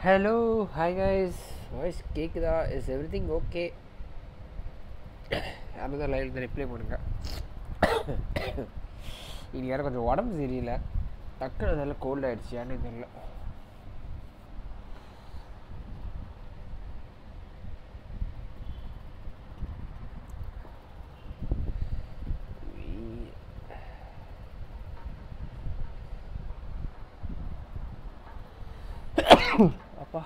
Hello hi guys voice கேட்குதா is everything okay யாரும் தான் லைவில் ரிப்ளை பண்ணுங்க இது யாரும் கொஞ்சம் உடம்பு சரியில்லை டக்குனு நல்லா கோல்ட் ஆயிடுச்சு ஏன்னு தெரியல அப்பா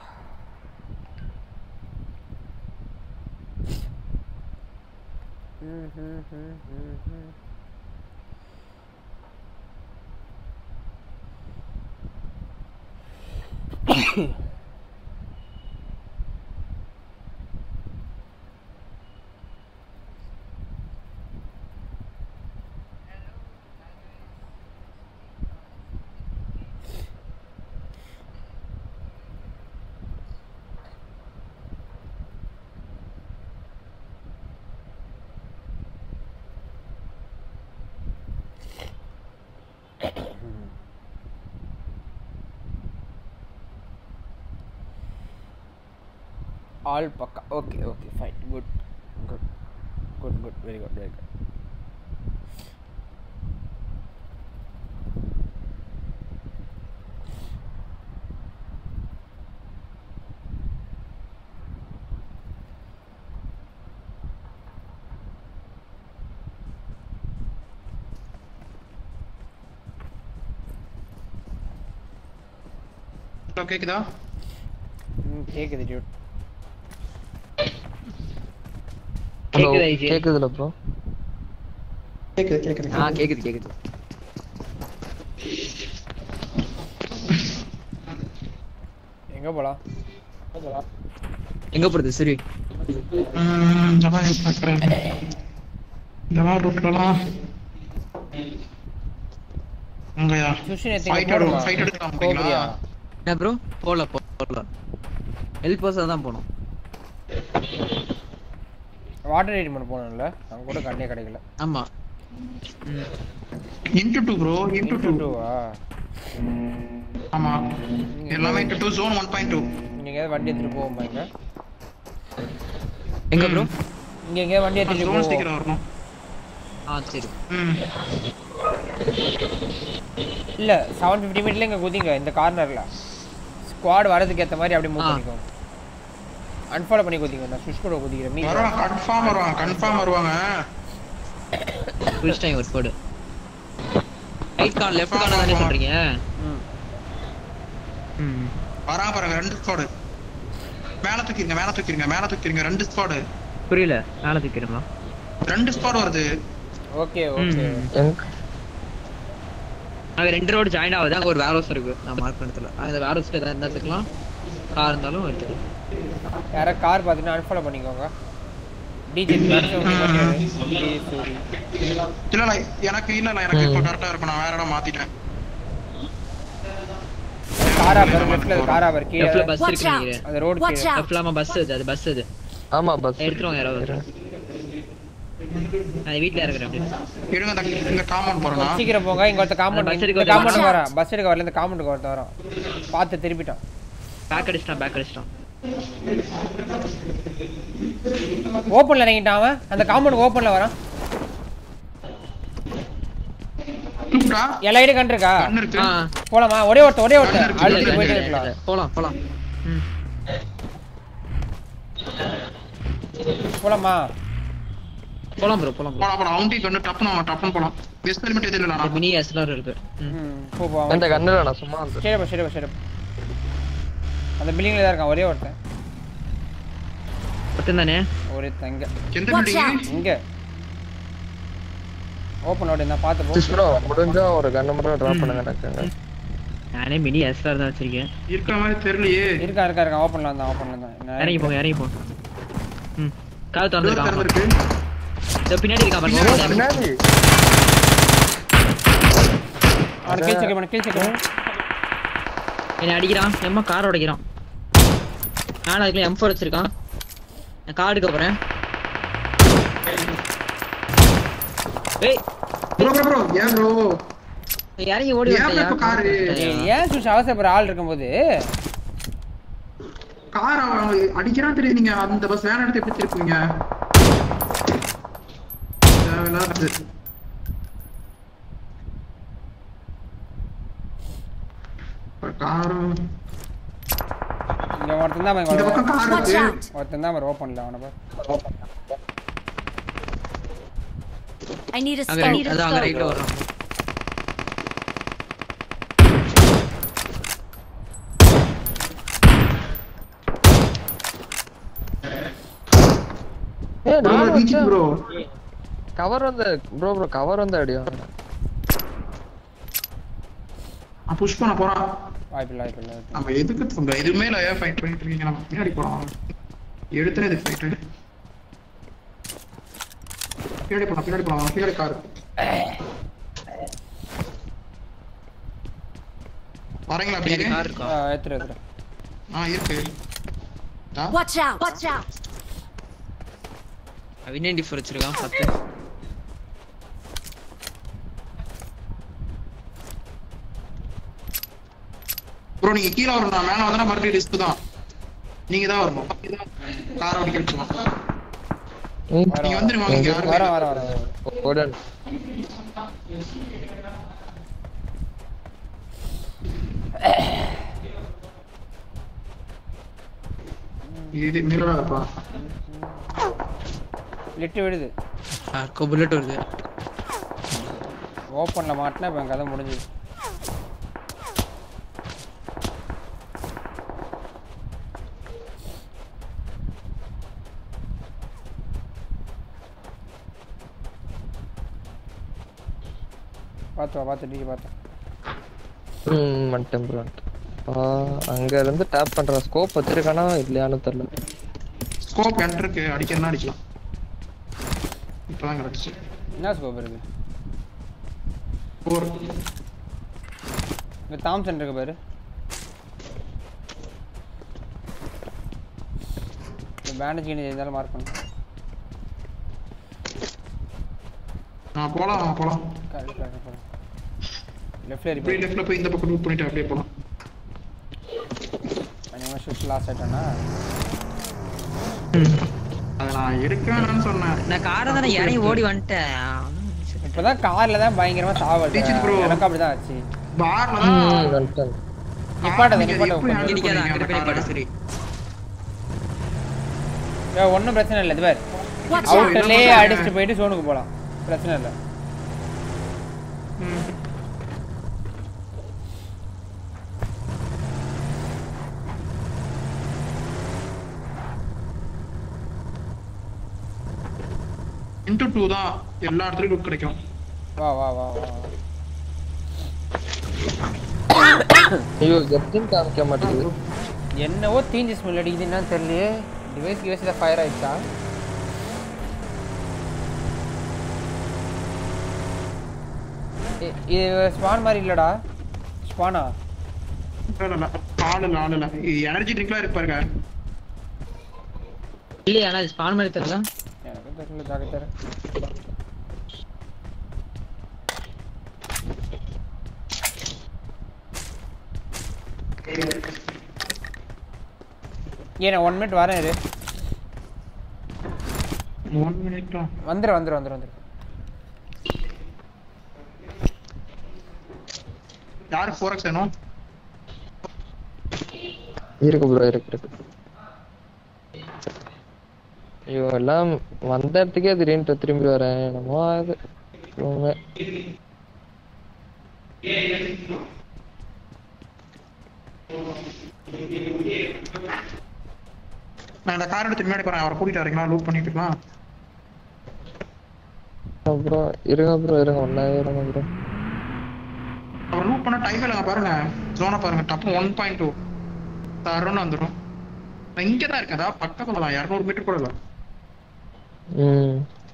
ம் ம் ம் ம் ம் ஆல் பக்கா okay okay fine good good good good very good very good hello கேக்குதா ம் கேட்குது டியூட் ஹலோ கேக்குதா ஐஜி? கேக்குதுல ப்ரோ கேக்குது கேக்குது ஆ கேக்குது கேக்குது எங்கே போகலாம் எங்க போறது சரி ம், அதான் பாக்குறேன் இதெல்லாம் ரூட்லாம் அங்கயா சுஷின் ஃபைட் எத்தனை எடு ஃபைட் எடுக்கலாம் போறீங்களா கோபுரியா என்ன ப்ரோ போல போல ஹெல்ப் பர்ஸா தான் போனோம் வாட்டர் ட்ரீட்மெண்ட் போகணும்ல அங்கே கூட கண்ணே கிடைக்கல ஆமா into two bro into two டூவா ஆமா எல்லாமே into two zone one point two நீங்கள் எங்கேயாவது வண்டி எடுத்துகிட்டு போவோமா இங்கே எங்க ப்ரோ இங்கே எங்கேயாவது வண்டி எடுத்துகிட்டு ஜோன் போவோம் ஸ்டிக்கர் வரணும் ஆ சரி ம் இல்லை செவன் ஃபிஃப்டி மீட்டர்ல இங்கே குதிங்க இந்த கார்னரில் ஸ்குவாட் வரதுக்கு ஏற்ற மாதிரி அப்படியே மூவ் ஆ. பண்ணிக்கோங்க அன்ஃபாலோ பண்ணி குதிங்க நான் சுஷ் கூட குதிக்கிறேன் மீ வருவாங்க கன்ஃபார்ம் வருவாங்க கன்ஃபார்ம் வருவாங்க ஃபுல் டைம் ஒரு squad right corner left corner தானே சொல்றீங்க ம் ம் வராங்க பாருங்க ரெண்டு ஸ்குவாடு மேல தூக்கிருங்க மேல தூக்கிருங்க மேல தூக்கிருங்க ரெண்டு ஸ்குவாடு புரியல மேல தூக்கிடுமா ரெண்டு ஸ்குவாட் வருது ஓகே ஓகே எங்க அங்க ரெண்டு ரோடு ஜாயின் ஆகுது அங்க ஒரு வேர் ஹவுஸ் இருக்கு நான் மார்க் பண்ணதுல அந்த வேர் ஹவுஸ்ல ஏதாவது இருந்தா எடுத்துக்கலாம் கார் இருந்தாலும் எடுத்துக்கலாம் யாரா கார் பார்த்தீங்கன்னா அன்ஃபாலோ பண்ணிக்கோங்க டிஜே டிஜே சூரி இல்ல இல்ல எனக்கு இல்ல இல்ல எனக்கு இப்ப கரெக்டா இருக்கும் நான் வேற இடம் மாத்திட்டேன் காரா பர் லெஃப்ட்ல காரா பர் கீழே லெஃப்ட்ல பஸ் Watch இருக்கு out. நினைக்கிறேன் அந்த ரோடு Watch கீழே out. லெஃப்ட்ல ஆமா பஸ் அது அது பஸ் அது ஆமா பஸ் எடுத்துருவாங்க யாராவது நான் வீட்ல இருக்கிறேன் அப்படியே இருங்க இந்த- இந்த காம்பவுண்ட் போறேனா சீக்கிரம் போங்க இங்க ஒருத்த அந்த bus காம்பவுண்ட் எடுக்க இந்த காம்பவுண்ட் வரல. வரேன் பஸ் எடுக்க வரல இந்த காம்பவுண்டுக்கு ஒருத்த வரோம் பார்த்து திருப்பிட்டோம் பேக் அடிச்சிட்டான் பேக் அடிச்சிட்டான் ஓப்பன்ல இறங்கிட்டான் அவன் அந்த காம்பவுண்ட் ஓப்பன்ல வரான் கூப்பிட்டா எல்லா ஐடி கண்டு இருக்கா கண்ணு இருக்கு ஆ போலாமா ஒரே ஒருத்த ஒரே ஒருத்த இருக்கு, அழுத்திட்டு இருக்கு, போயிட்டே இருக்கு. இருக்கலாம் போலாம் போலாம் ம் போலாமா போலாம் ப்ரோ போலாம் ப்ரோ போலாம் போலாம் அவுண்டி கண்ணு டப்புனு டப்புனு போலாம் வெஸ்ட் ஹெல்மெட் எது இல்ல மினி எஸ்எல்ஆர் இருக்கு ம் ம் போ போ அந்த கண்ணுல நான் சும்மா வந்து சரிப்பா சரிப்பா சரிப்பா அந்த பில்டிங்ல தான் இருக்கான் ஒரே ஒருத்தன் பத்தம் தானே ஒரே தங்க எந்த Watch பில்டிங் out. இங்க ஓப்பன் ஓடி நான் பார்த்து போ ப்ரோ முடிஞ்சா ஒரு கண்ணு மட்டும் டிராப் பண்ணுங்க எனக்குங்க நானே மினி எஸ்எல்ஆர் தான் வச்சிருக்கேன் இருக்கிற மாதிரி தெரியலையே இருக்கா இருக்கா இருக்கா ஓப்பன்ல தான் ஓப்பன்ல தான் நான் இறங்கி போங்க இறங்கி போங்க ம் கால் டோர் திறந்துருக்கான் திறந்திருக்கு இதோ பின்னாடி இருக்கான் பாருங்க பின்னாடி அவனை கீழ் செக் பண்ணு கீழ் செக் பண்ணு என்னை அடிக்கிறான் எம்மா கார் உடைக்கிறான் நானும் அதுக்குள்ள எம் ஃபோர் வச்சிருக்கான் நான் கார் எடுக்க போறேன் ஏய் ப்ரோ ப்ரோ ப்ரோ ஏன் ப்ரோ இறங்கி ஓடி ஏன் இப்ப காரு? ஏய், ஏன் சுஷ் அவசரப்படுற ஆள் இருக்கும்போது கார் அடிக்கிறான் தெரியும் நீங்க அந்த பஸ் வேன் எடுத்து எப்படி திருப்பீங்க தேவையில்லாதது காரும் இங்க ஒருத்தன் தான் இந்த பக்கம் பாருங்க கார் Watch இருக்கு out! ஒருத்தன் தான் பாரு ஓப்பன்ல அவனை பாரு I need a அங்க scope. right- அதான் அங்க ரைட்ல வர்றான் ஏ நான் பீச் ப்ரோ கவர் வந்த ப்ரோ ப்ரோ கவர் வந்த அடியா புஷ் பண்ண போறான் வாய்ப்பில்லை வாய்ப்பில்லை நம்ம எதுக்கு உங்க எதுவுமே இல்ல ஃபைட் பண்ணிட்டு இருக்கீங்க நம்ம பின்னாடி போறோம் எடுத்துனே இது ஃபைட் பின்னாடி போலாம் பின்னாடி போலாம் பின்னாடி கார் வரீங்களா பின்னாடி அப்படியே கார் இருக்கா ஏத்துரு ஏத்துரு ஆ இருக்கு ஆ? Watch out! Watch out! வினய் டிஃபர் வச்சிருக்கான் பத்து ப்ரோ நீங்க கீழே வரணும் நான் மேல வந்தா மறுபடியும் ரிஸ்க் தான் நீங்க தான் வரணும் கார் ஓடிக்க வச்சுருவோம் நீங்க வந்துருங்க வாங்க இங்க யாருமே வர இல்ல. வர வர வர உடன் இது மிரராப்பா லிட்டு விடுது யாருக்கோ புல்லட் வருது ஓப்பன்ல மாட்டினா இப்போ என் கதை முடிஞ்சுது பார்த்து வா பார்த்து டிக்கி பார்த்தேன் ம் வந்துட்டேன் ப்ரோ ஆ அங்க இருந்து டேப் பண்றேன் ஸ்கோப் வச்சிருக்கானா இல்லையான்னு தெரியல ஸ்கோப் என்ட்ரு இருக்கு அடிக்கிறனா அடிக்கலாம் இப்பதான் கிடைச்சு என்ன ஸ்கோப் இருக்கு ஃபோர் இங்கே தாம்சன் இருக்கு பாரு இந்த பேண்டேஜ் கிணி இருந்தாலும் மார்க் பண்ணு நான் போலாம் போலாம் லெஃப்ட்ல இப்படி இருக்கு லெஃப்ட்ல போய் இந்த பக்கம் லூப் பண்ணிட்டு அப்படியே போலாம் கொஞ்சமாக ஷூஸ் லாஸ் ஆயிட்டேன்னா அதை நான் எடுக்கணும்னு சொன்னேன் நான் காரை தானே இறங்கி ஓடி வந்துட்டேன் இப்போதான் கார்ல தான் பயங்கரமா சாவல் டீச்சர் bro. எனக்கு அப்படிதான் ஆச்சு பார்ல ம் தான் வந்துட்டேன் நிப்பாட்டது நீங்க நிப்பாட்ட எப்படி handle இடிக்காத பண்ணீங்க அங்கிட்ட அந்த போய் car-அ? படு சரி ஒன்றும் பிரச்சனை இல்லை இது பாரு Watch out! அவுட்டர்லேயே என்ன அடிச்சுட்டு போயிட்டு சோனுக்கு போகலாம் பிரச்சனை இல்லை ம். இன்டூ டூ தான் எல்லா இடத்துலயும் loot கிடைக்கும் வா வா வா வா வா. ஐயோ எப்டின்னு காமிக்க மாட்டேங்குது என்னவோ தீஞ்சு ஸ்மெல் அடிக்குது என்னன்னு தெரியலையே டிவைஸ் கிவைஸ் இதை ஃபயர் ஆயிடுச்சா இ- இது ஸ்பான் மாதிரி இல்லடா ஸ்பானா இல்ல, இல்ல, இல்ல. ஆள் இல்ல ஆள் இல்ல எனர்ஜி ட்ரிங்க்லாம் இருக்கு பாருங்க இல்லையா ஆனா இது ஸ்பான் மாதிரி தெரியல எனக்கு தெரியல ஜாக்கிரதை ஏன் ஒன் மினிட் வரேன் இரு ஒன் மினிட் வந்துடும் வந்துடும் வந்துடும் வந்துடும் யாருக்கு ஃபோர் எக்ஸ் வேணும் இருக்கு ப்ரோ இருக்கு இருக்கு ஐயோ எல்லாம் வந்த இடத்துக்கே திடீர்னு திரும்பி வரேன் என்னமோ அது உண்மை. நான் இந்த கார் எடுத்து முன்னாடி போறேன் அவரை கூட்டிட்டு வரீங்களா லூப் பண்ணிட்டு இருக்கலாம் ப்ரோ இருங்க ப்ரோ இருங்க ஒன்னாவே இருங்க ப்ரோ அவர் லூப் பண்ண டைம் இல்லைங்க பாருங்க ஜோனை பாருங்க டப்பு ஒன் பாயிண்ட் டூ தரோன்னு வந்துடும் நான் இங்கே தான் இருக்கேன் அதான் பக்கத்துல தான் இரநூறு மீட்டர் கூட இல்லை ம்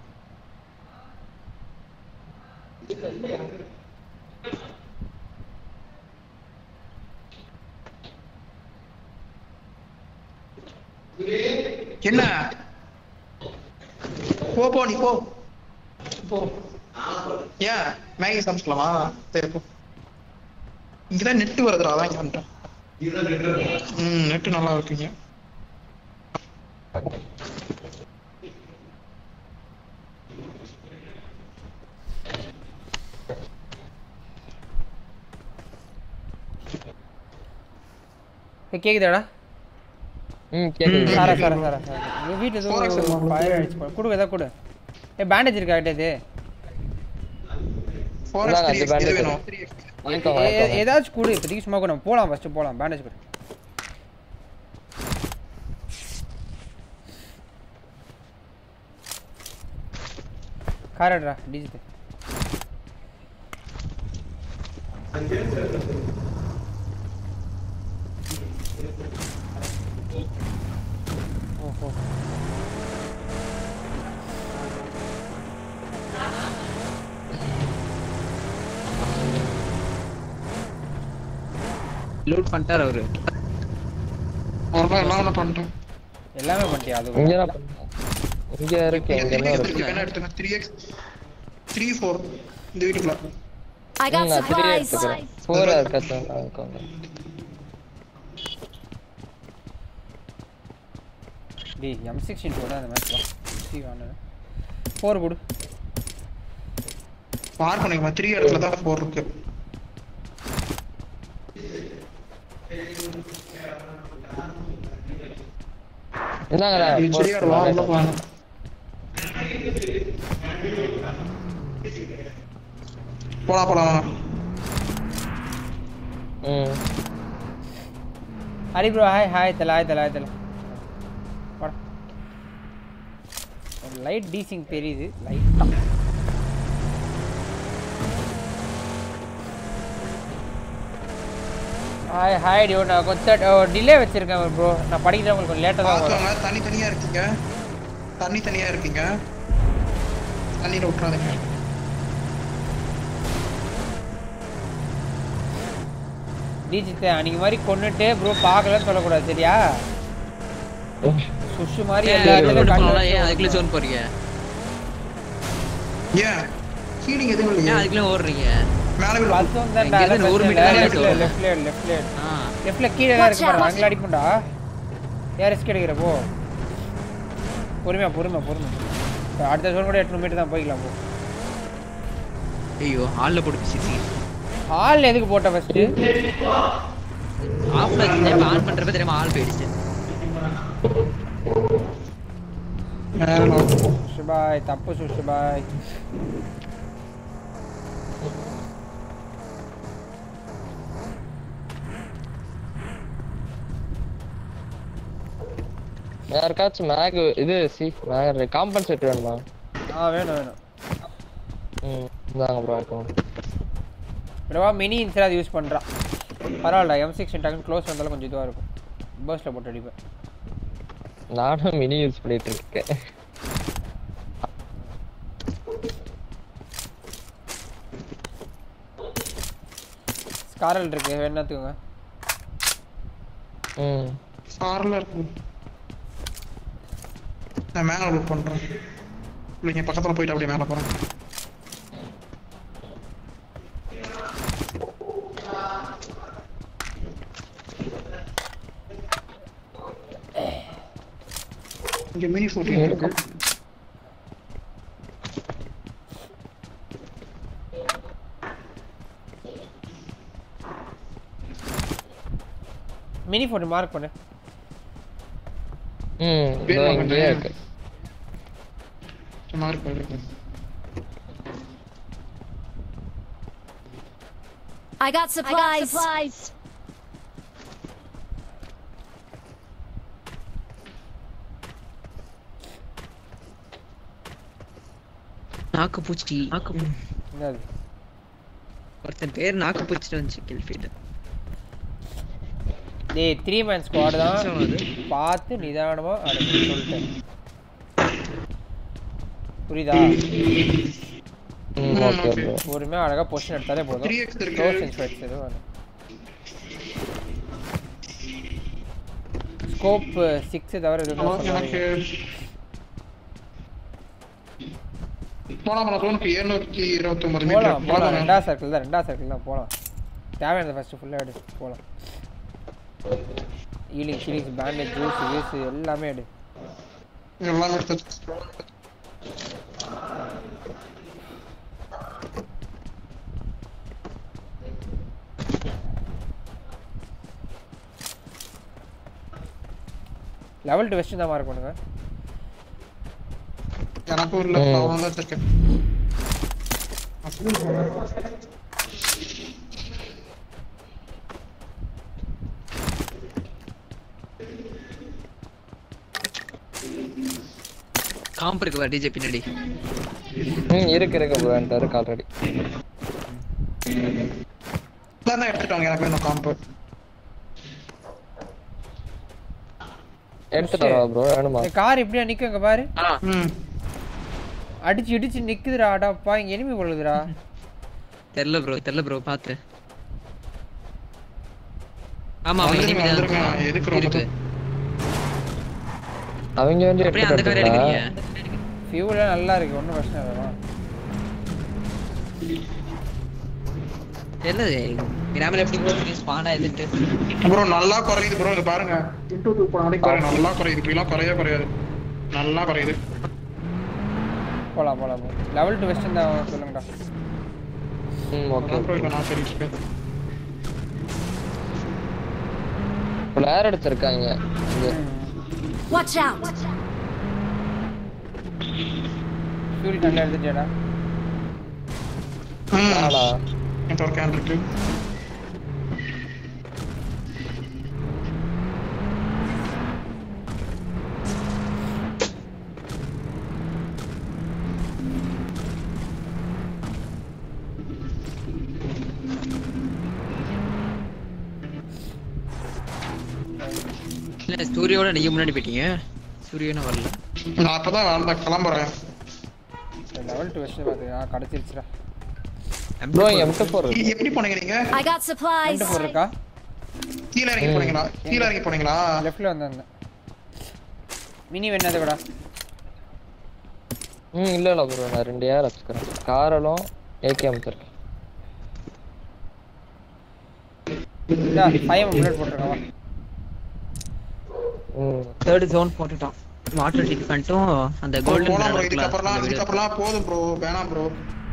என்ன போ போ நீ போ போ ஏன் மேகி சமைக்கலாமா சரி போ இங்கதான் நெட் வருதுடா அதான் இங்க வந்துட்டேன் ம் நெட் நல்லா இருக்குங்க ஏய், கேக்குதாடா ம் கேக்குது சாரா சாரா சாரா சாரா என் வீட்டுல Four X ஏதோ இருக்கு. ஃபயர் அடிச்சு போல. குடு ஏதா குடு ஏ பேண்டேஜ் இருக்கா கிட்ட இது ஃபோர் இந்தாங்க, எக்ஸ் அந்த த்ரீ bandage வேணும் வாங்கிக்கோங்க ஏ- வாங்கிக்கோங்க. ஏதாச்சும் குடு இப்போதைக்கு சும்மா கூட நம்ம போலாம் ஃபர்ஸ்ட் போலாம் பேண்டேஜ் குடு காரட்ரா டிஜிட்டல் ஓஹோ லூட் பண்ணிட்டார் அவரு அவ்வளோதான் எல்லாம் ஒன்று பண்ணிட்டேன் எல்லாமே பண்ணிட்டியா அது இங்க என்ன பண்ண? இங்க இருக்கு இங்க என்ன இருக்கு என்ன எடுத்துங்க த்ரீ எக்ஸ் த்ரீ ஃபோர் இந்த வீட்டுக்குள்ள I got ம், நான் த்ரீ supplies. எடுத்துக்கிறேன் ஃபோர் இருக்கட்டும் வாங்கிக்கோங்க டேய் எம் சிக்ஸ்டின் போட அந்த மேட்ச் சி வாங்க ஃபோர் கொடு மார்க் பண்ணிக்கமா த்ரீ இடத்துல தான் ஃபோர் இருக்கு இந்தாங்கடா இது four சரியா வா உள்ள போங்க போலாம் போலாம் வாங்க. ம் ஹரி ப்ரோ ஹாய் ஹாய் தல ஹாய் தல ஹாய் தல வாடா ஒரு லைட் டீசிங் தெரியுது லைட்டா ஹாய் ஹாய் டியோ நான் கொஞ்சம் டிலே வச்சிருக்கேன் ப்ரோ நான் படிக்கிறேன் உங்களுக்கு கொஞ்சம் லேட்டாக தான் வரும் பார்த்துவாங்க தனி தனியா இருக்கீங்க தனி தனியா இருக்கீங்க தண்ணியில விட்டுறாதீங்க டிஜித்தை அன்னைக்கு மாதிரி கொண்டுட்டு ப்ரோ பார்க்கலன்னு சொல்லக்கூடாது சரியா சுஷு மாதிரி ஏன் எல்லா loot இடத்துலயும் பண்ணலாம், கண்ணு ஏன் அதுக்குள்ள வச்சு ஜோன் போறீங்க ஏன் ஃபீலிங் எதுவும் ஏன் இல்லையா அதுக்குள்ள ஓடுறீங்க மேல விழு. பத்தும் தான் இங்க இருந்து ஒரு meter தான் லெஃப்ட் இருக்கு. லெஃப்ட் லேட் லெஃப்ட் லேட் ஆ லெஃப்ட்ல கீழே தான் இருக்கு Watch out, பாருங்க watch அங்கே அடிக்கும்டா யார் ரிஸ்க் எடுக்கிறப்போ பொறுமையா பொறுமை பொறுமை இப்ப அடுத்த ஜோன் கூட எட்டு மீட்டர் தான் போய்க்கலாம் போ ஐயோ ஆள்ல போட்டு சிசி ஹால் எதுக்கு போட்ட ஃபர்ஸ்ட் ஆஃப்ல இப்ப ஆன் பண்றப்ப தெரியாம ஆள் போயிடுச்சு மேல விழு. சுஷுபாய் தப்பு சுஷுபாய் யாருக்காச்சும் மேக் இது சி மேக் காம்பன்சேட் வேணுமா ஆ வேணும் வேணும் ம் இந்தாங்க ப்ரோ இருக்கும் விடவா மினி இன்சர் யூஸ் பண்ணுறான் பரவாயில்ல எம் சிக்ஸ் டக்குன்னு க்ளோஸ் வந்தாலும் கொஞ்சம் இதுவாக இருக்கும் பர்ஸ்ட்டில் போட்டு அடிப்பேன் நானும் மினி யூஸ் பண்ணிட்டு இருக்கேன் ஸ்காரல் இருக்கு வேணாத்துக்கோங்க ம் கார்ல இருக்கு நான் மேல லூட் பண்றேன் இல்லைங்க பக்கத்துல போயிட்டு அப்படியே மேல போறேன் இங்க மினி ஃபோர்டீன் இருக்கு மினி ஃபோட்டோ மார்க் பண்ணு ம் இதோ வேணுமா இங்கேயே கண்ணு? இருக்கு சும்மா இருக்கு இருக்கு. I got supplies. நாக்கு பூச்சி நாக்கு பூ- என்னது ஒருத்தன் பேர் நாக்கு பூச்சிட்டு வந்துச்சு கில் ஃபீல்டு டேய் த்ரீ மேன் ஸ்குவாட் தான் நிமிஷம் அது. பார்த்து நிதானமா அடங்கு சொல்லிட்டேன் புரியுதா ம் ம், ஓகே okay. ப்ரோ பொறுமையா அழகா பொசிஷன் எடுத்தாலே போதும் 3x இருக்கு. க்ளோஸ் இன்ஸ்பெக்ட்ஸ் எதுவும் வேணும் ஸ்கோப் சிக்ஸ் தவிர எதுவும் ஹலோ எனக்கு போலாம் போலாம் தோணுக்கு எழுநூத்தி இருபத்தி ஒன்பது போலாம் மீட்டர் போலாம் ரெண்டாவது சர்க்கிள் தான் ரெண்டாவது சர்க்கிள் தான் போலாம் தேவையானது ஃபர்ஸ்ட் ஃபுல்லாக எடு போலாம் ஈலிங் கீலிங்ஸ் பேண்டேஜ் ஜூஸ் ஜூஸ் எல்லாமே எடு எல்லாம் எடுத்தாச்சு லெவல் டு வெஸ்ட் தான் மார்க் பண்ணுங்க எனக்கும் இல்ல ம். அவ்வளோ தான் வச்சிருக்கேன் காம்ப் இருக்கு வா டிஜே பின்னாடி ம் இருக்கு இருக்கு ப்ரோ என்கிட்ட இருக்கு ஆல்ரெடி தான் எடுத்துட்டாங்க எனக்கு வேணும் காம்பு எடுத்துட்டு வரவா ப்ரோ வேணுமா இந்த கார் இப்படியா நிக்குங்க பாரு ஆ ம் அடிச்சு இடிச்சு நிக்குதுடா அடாப்பா இங்க எனிமி கொள்ளுதுடா தெரியல ப்ரோ தெரியல ப்ரோ பாத்து ஆமா அவன் வந்துருங்க, enemy தான் வந்துருங்க. இருக்கான். எதுக்கு ரொம்ப இருக்கு அவங்க வந்து அப்படியே எடுத்துட்டு அந்த கார் வரீங்களா? எடுக்கிறீங்க ஃபியூலாம் நல்லா இருக்கு ஒன்றும் பிரச்சனை இல்லை தெரியல கிராமல எப்படி ப்ரோ ஸ்பானா எதுட்டு ப்ரோ நல்லா குறையுது ப்ரோ இது பாருங்க இன்டூ டூ போனாலே பாருங்க நல்லா குறையுது இப்படிலாம் குறையவே குறையாது நல்லா குறையுது போலாம் போலாம் போலாம் லெவல் டு வெஸ்ட் தான் சொல்லுங்கடா ம் ஓகே அதான் ப்ரோ இப்போ நான் சொல்லிட்டு இருக்கேன் பிளேயர் எடுத்திருக்காங்க இங்க Watch out! ஃபியூரி நல்லா எடுத்துட்டியாடா ம் ஆடா என்கிட்ட ஒரு கேன் இருக்கு இல்ல சூரியோட நீங்க முன்னாடி போயிட்டீங்க சூரியனும் வரல நான் அப்பதான் வாழ்ந்த கிளம்புறேன் லெவல் டு வெஸ்ட் பார்த்து ஆ கிடச்சிருச்சுடா ப்ரோ எம் டூ ஃபோர் இ- எப்படி போனீங்க நீங்க I got supplies. ரெண்டு ஃபோர் இருக்கா கீழே இறங்கி போனீங்களா கீழே இறங்கி போனீங்களா லெஃப்ட்ல வந்திருந்தேன் மினி வேணாது விடா ம் இல்ல இல்ல ப்ரோ நான் ரெண்டு ஏர் வச்சுக்கிறேன் காரலும் ஏகேஎம் இருக்கேன் ஃபைவ் புல்லட் போட்டிருக்கா வா ம் தேர்ட் ஜோன் போட்டுட்டான் வாட்டர் டிஃபெண்ட்டும் அந்த கோல்டன் போலாம் ப்ரோ இதுக்கப்புறம்லாம் இதுக்கப்புறம்லாம் போதும் ப்ரோ வேணாம் ப்ரோ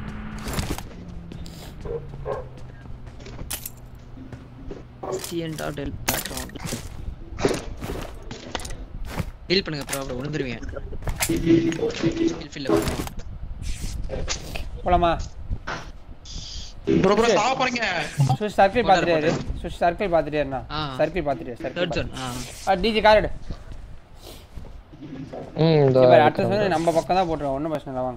சிஎன் டாட் ஹெல்ப் பேட்ரோன் டீல் பண்ணுங்க ப்ரோ அப்புறம் விழுந்துருவீங்க ஹெல்ப் ஃபில் போலாமா ப்ரோ ப்ரோ சாவ போறீங்க சுஷ் சர்க்கிள் பார்த்துட்டே சுஷ் சர்க்கிள் பார்த்துட்டே இருந்தா ஆ. சர்க்கிள் பார்த்துட்டே தேர்ட் சர்க்கிள் ஜோன் ஆ ஆ டிஜி கார் எடு ம் இந்த இங்க பாரு, அடுத்த சொல்லி நம்ம பக்கம் தான் போட்டுருவோம் ஒன்றும் பிரச்சனை இல்லை வாங்க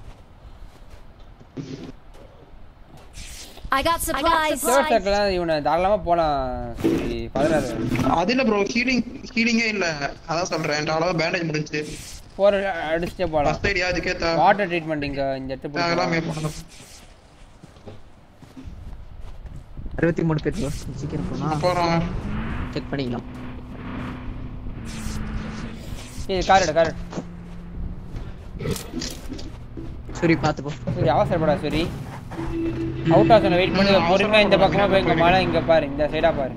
I got supplies. Third circle இவனை தாராளமாக போகலாம் சரி பதினாறு அது இல்ல ப்ரோ ஹீலிங் ஹீலிங்கே இல்ல அதான் சொல்றேன் என்கிட்ட அவ்வளவு பேண்டேஜ் முடிஞ்சு போகிற அடிச்சுட்டே போகலாம் ஃபர்ஸ்ட் ஐடியா அதுக்கேத்த வாட்டர் ட்ரீட்மெண்ட் இங்கே இந்த இடத்து அதெல்லாம் போய் மேல் பண்ணணும் அறுபத்தி மூணு பேர் bro. சீக்கிரம் போனா போறோம் செக் பண்ணிக்கலாம் இது கார் எடு கார் எடு சரி பார்த்து போ சரி அவசரப்படா சரி அவுட் ஆஃப் வெயிட் பண்ணி ம், பொறுமையா இந்த அவசரப்படாத, பக்கமா போய் இங்க மழை இங்க பாரு இந்த சைடா பாரு